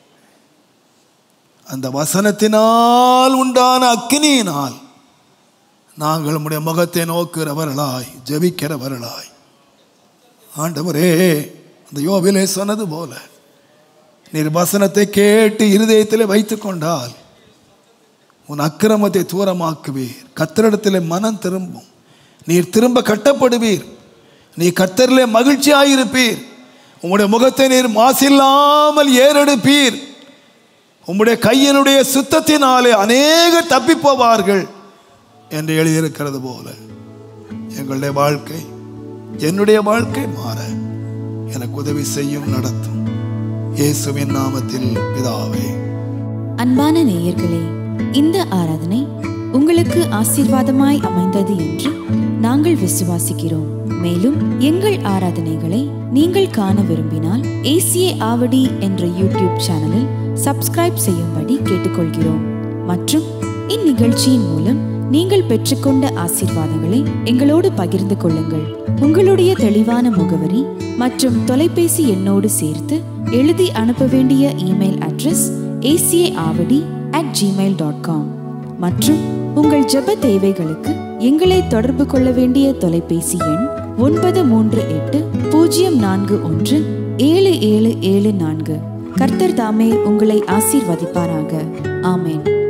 அந்த வசனத்தினால் உண்டான அக்கினியினால் நாங்கள் உம்முடைய முகத்தை நோக்கிறவர்களாய் ஜெபிக்கிறவர்களாய் ஆண்டவரே அந்த யோபிலே சொன்னது போல நீர் வசனத்தை கேட்டு இருதயத்தில் வைத்துக் கொண்டால் உன் அக்கிரமத்தை தூரமாக்குவீர் கத்தரிடத்திலே மனம் திரும்பும் நீர் திரும்ப கட்டப்படுவீர் நீ கத்தரிலே மகிழ்ச்சியாயிருப்பீர் உம்முடைய முகத்தை நீர் மாசில்லாமல் ஏறெடுப்பீர் உம்முடைய கையினுடைய சுத்தத்தினாலே அநேகர் தப்பி போவார்கள் என்று எழுதியிருக்கிறது போல எங்களுடைய வாழ்க்கை என்னுடைய வாழ்க்கை மாற எனக்கு உதவி செய்யும் நடத்தும் இயேசுவின் நாமத்தில் பிதாவே அன்பான நேயர்களே இந்த ஆராதனை உங்களுக்கு ஆசீர்வாதமாய் அமைந்தது என்று நாங்கள் விசுவாசிக்கிறோம் மேலும் எங்கள் ஆராதனைகளை நீங்கள் காண விரும்பினால் ஏசிஏ ஆவடி என்ற யூடியூப் சேனலில் சப்ஸ்கிரைப் செய்யும்படி கேட்டுக்கொள்கிறோம் மற்றும் இந்நிகழ்ச்சியின் மூலம் நீங்கள் பெற்றுக்கொண்ட ஆசீர்வாதங்களை எங்களோடு பகிர்ந்து கொள்ளுங்கள் உங்களுடைய தெளிவான முகவரி மற்றும் தொலைபேசி எண்ணோடு சேர்த்து எழுதி அனுப்ப வேண்டிய email address A C A Avadi at Gmail dot com மற்றும் உங்கள் ஜெப தேவைகளுக்கு எங்களை தொடர்பு கொள்ள வேண்டிய தொலைபேசி எண் ஒன்பது மூன்று எட்டு பூஜ்ஜியம் நான்கு ஒன்று ஏழு ஏழு ஏழு நான்கு கர்த்தர் தாமே உங்களை ஆசீர்வதிப்பாராக ஆமேன்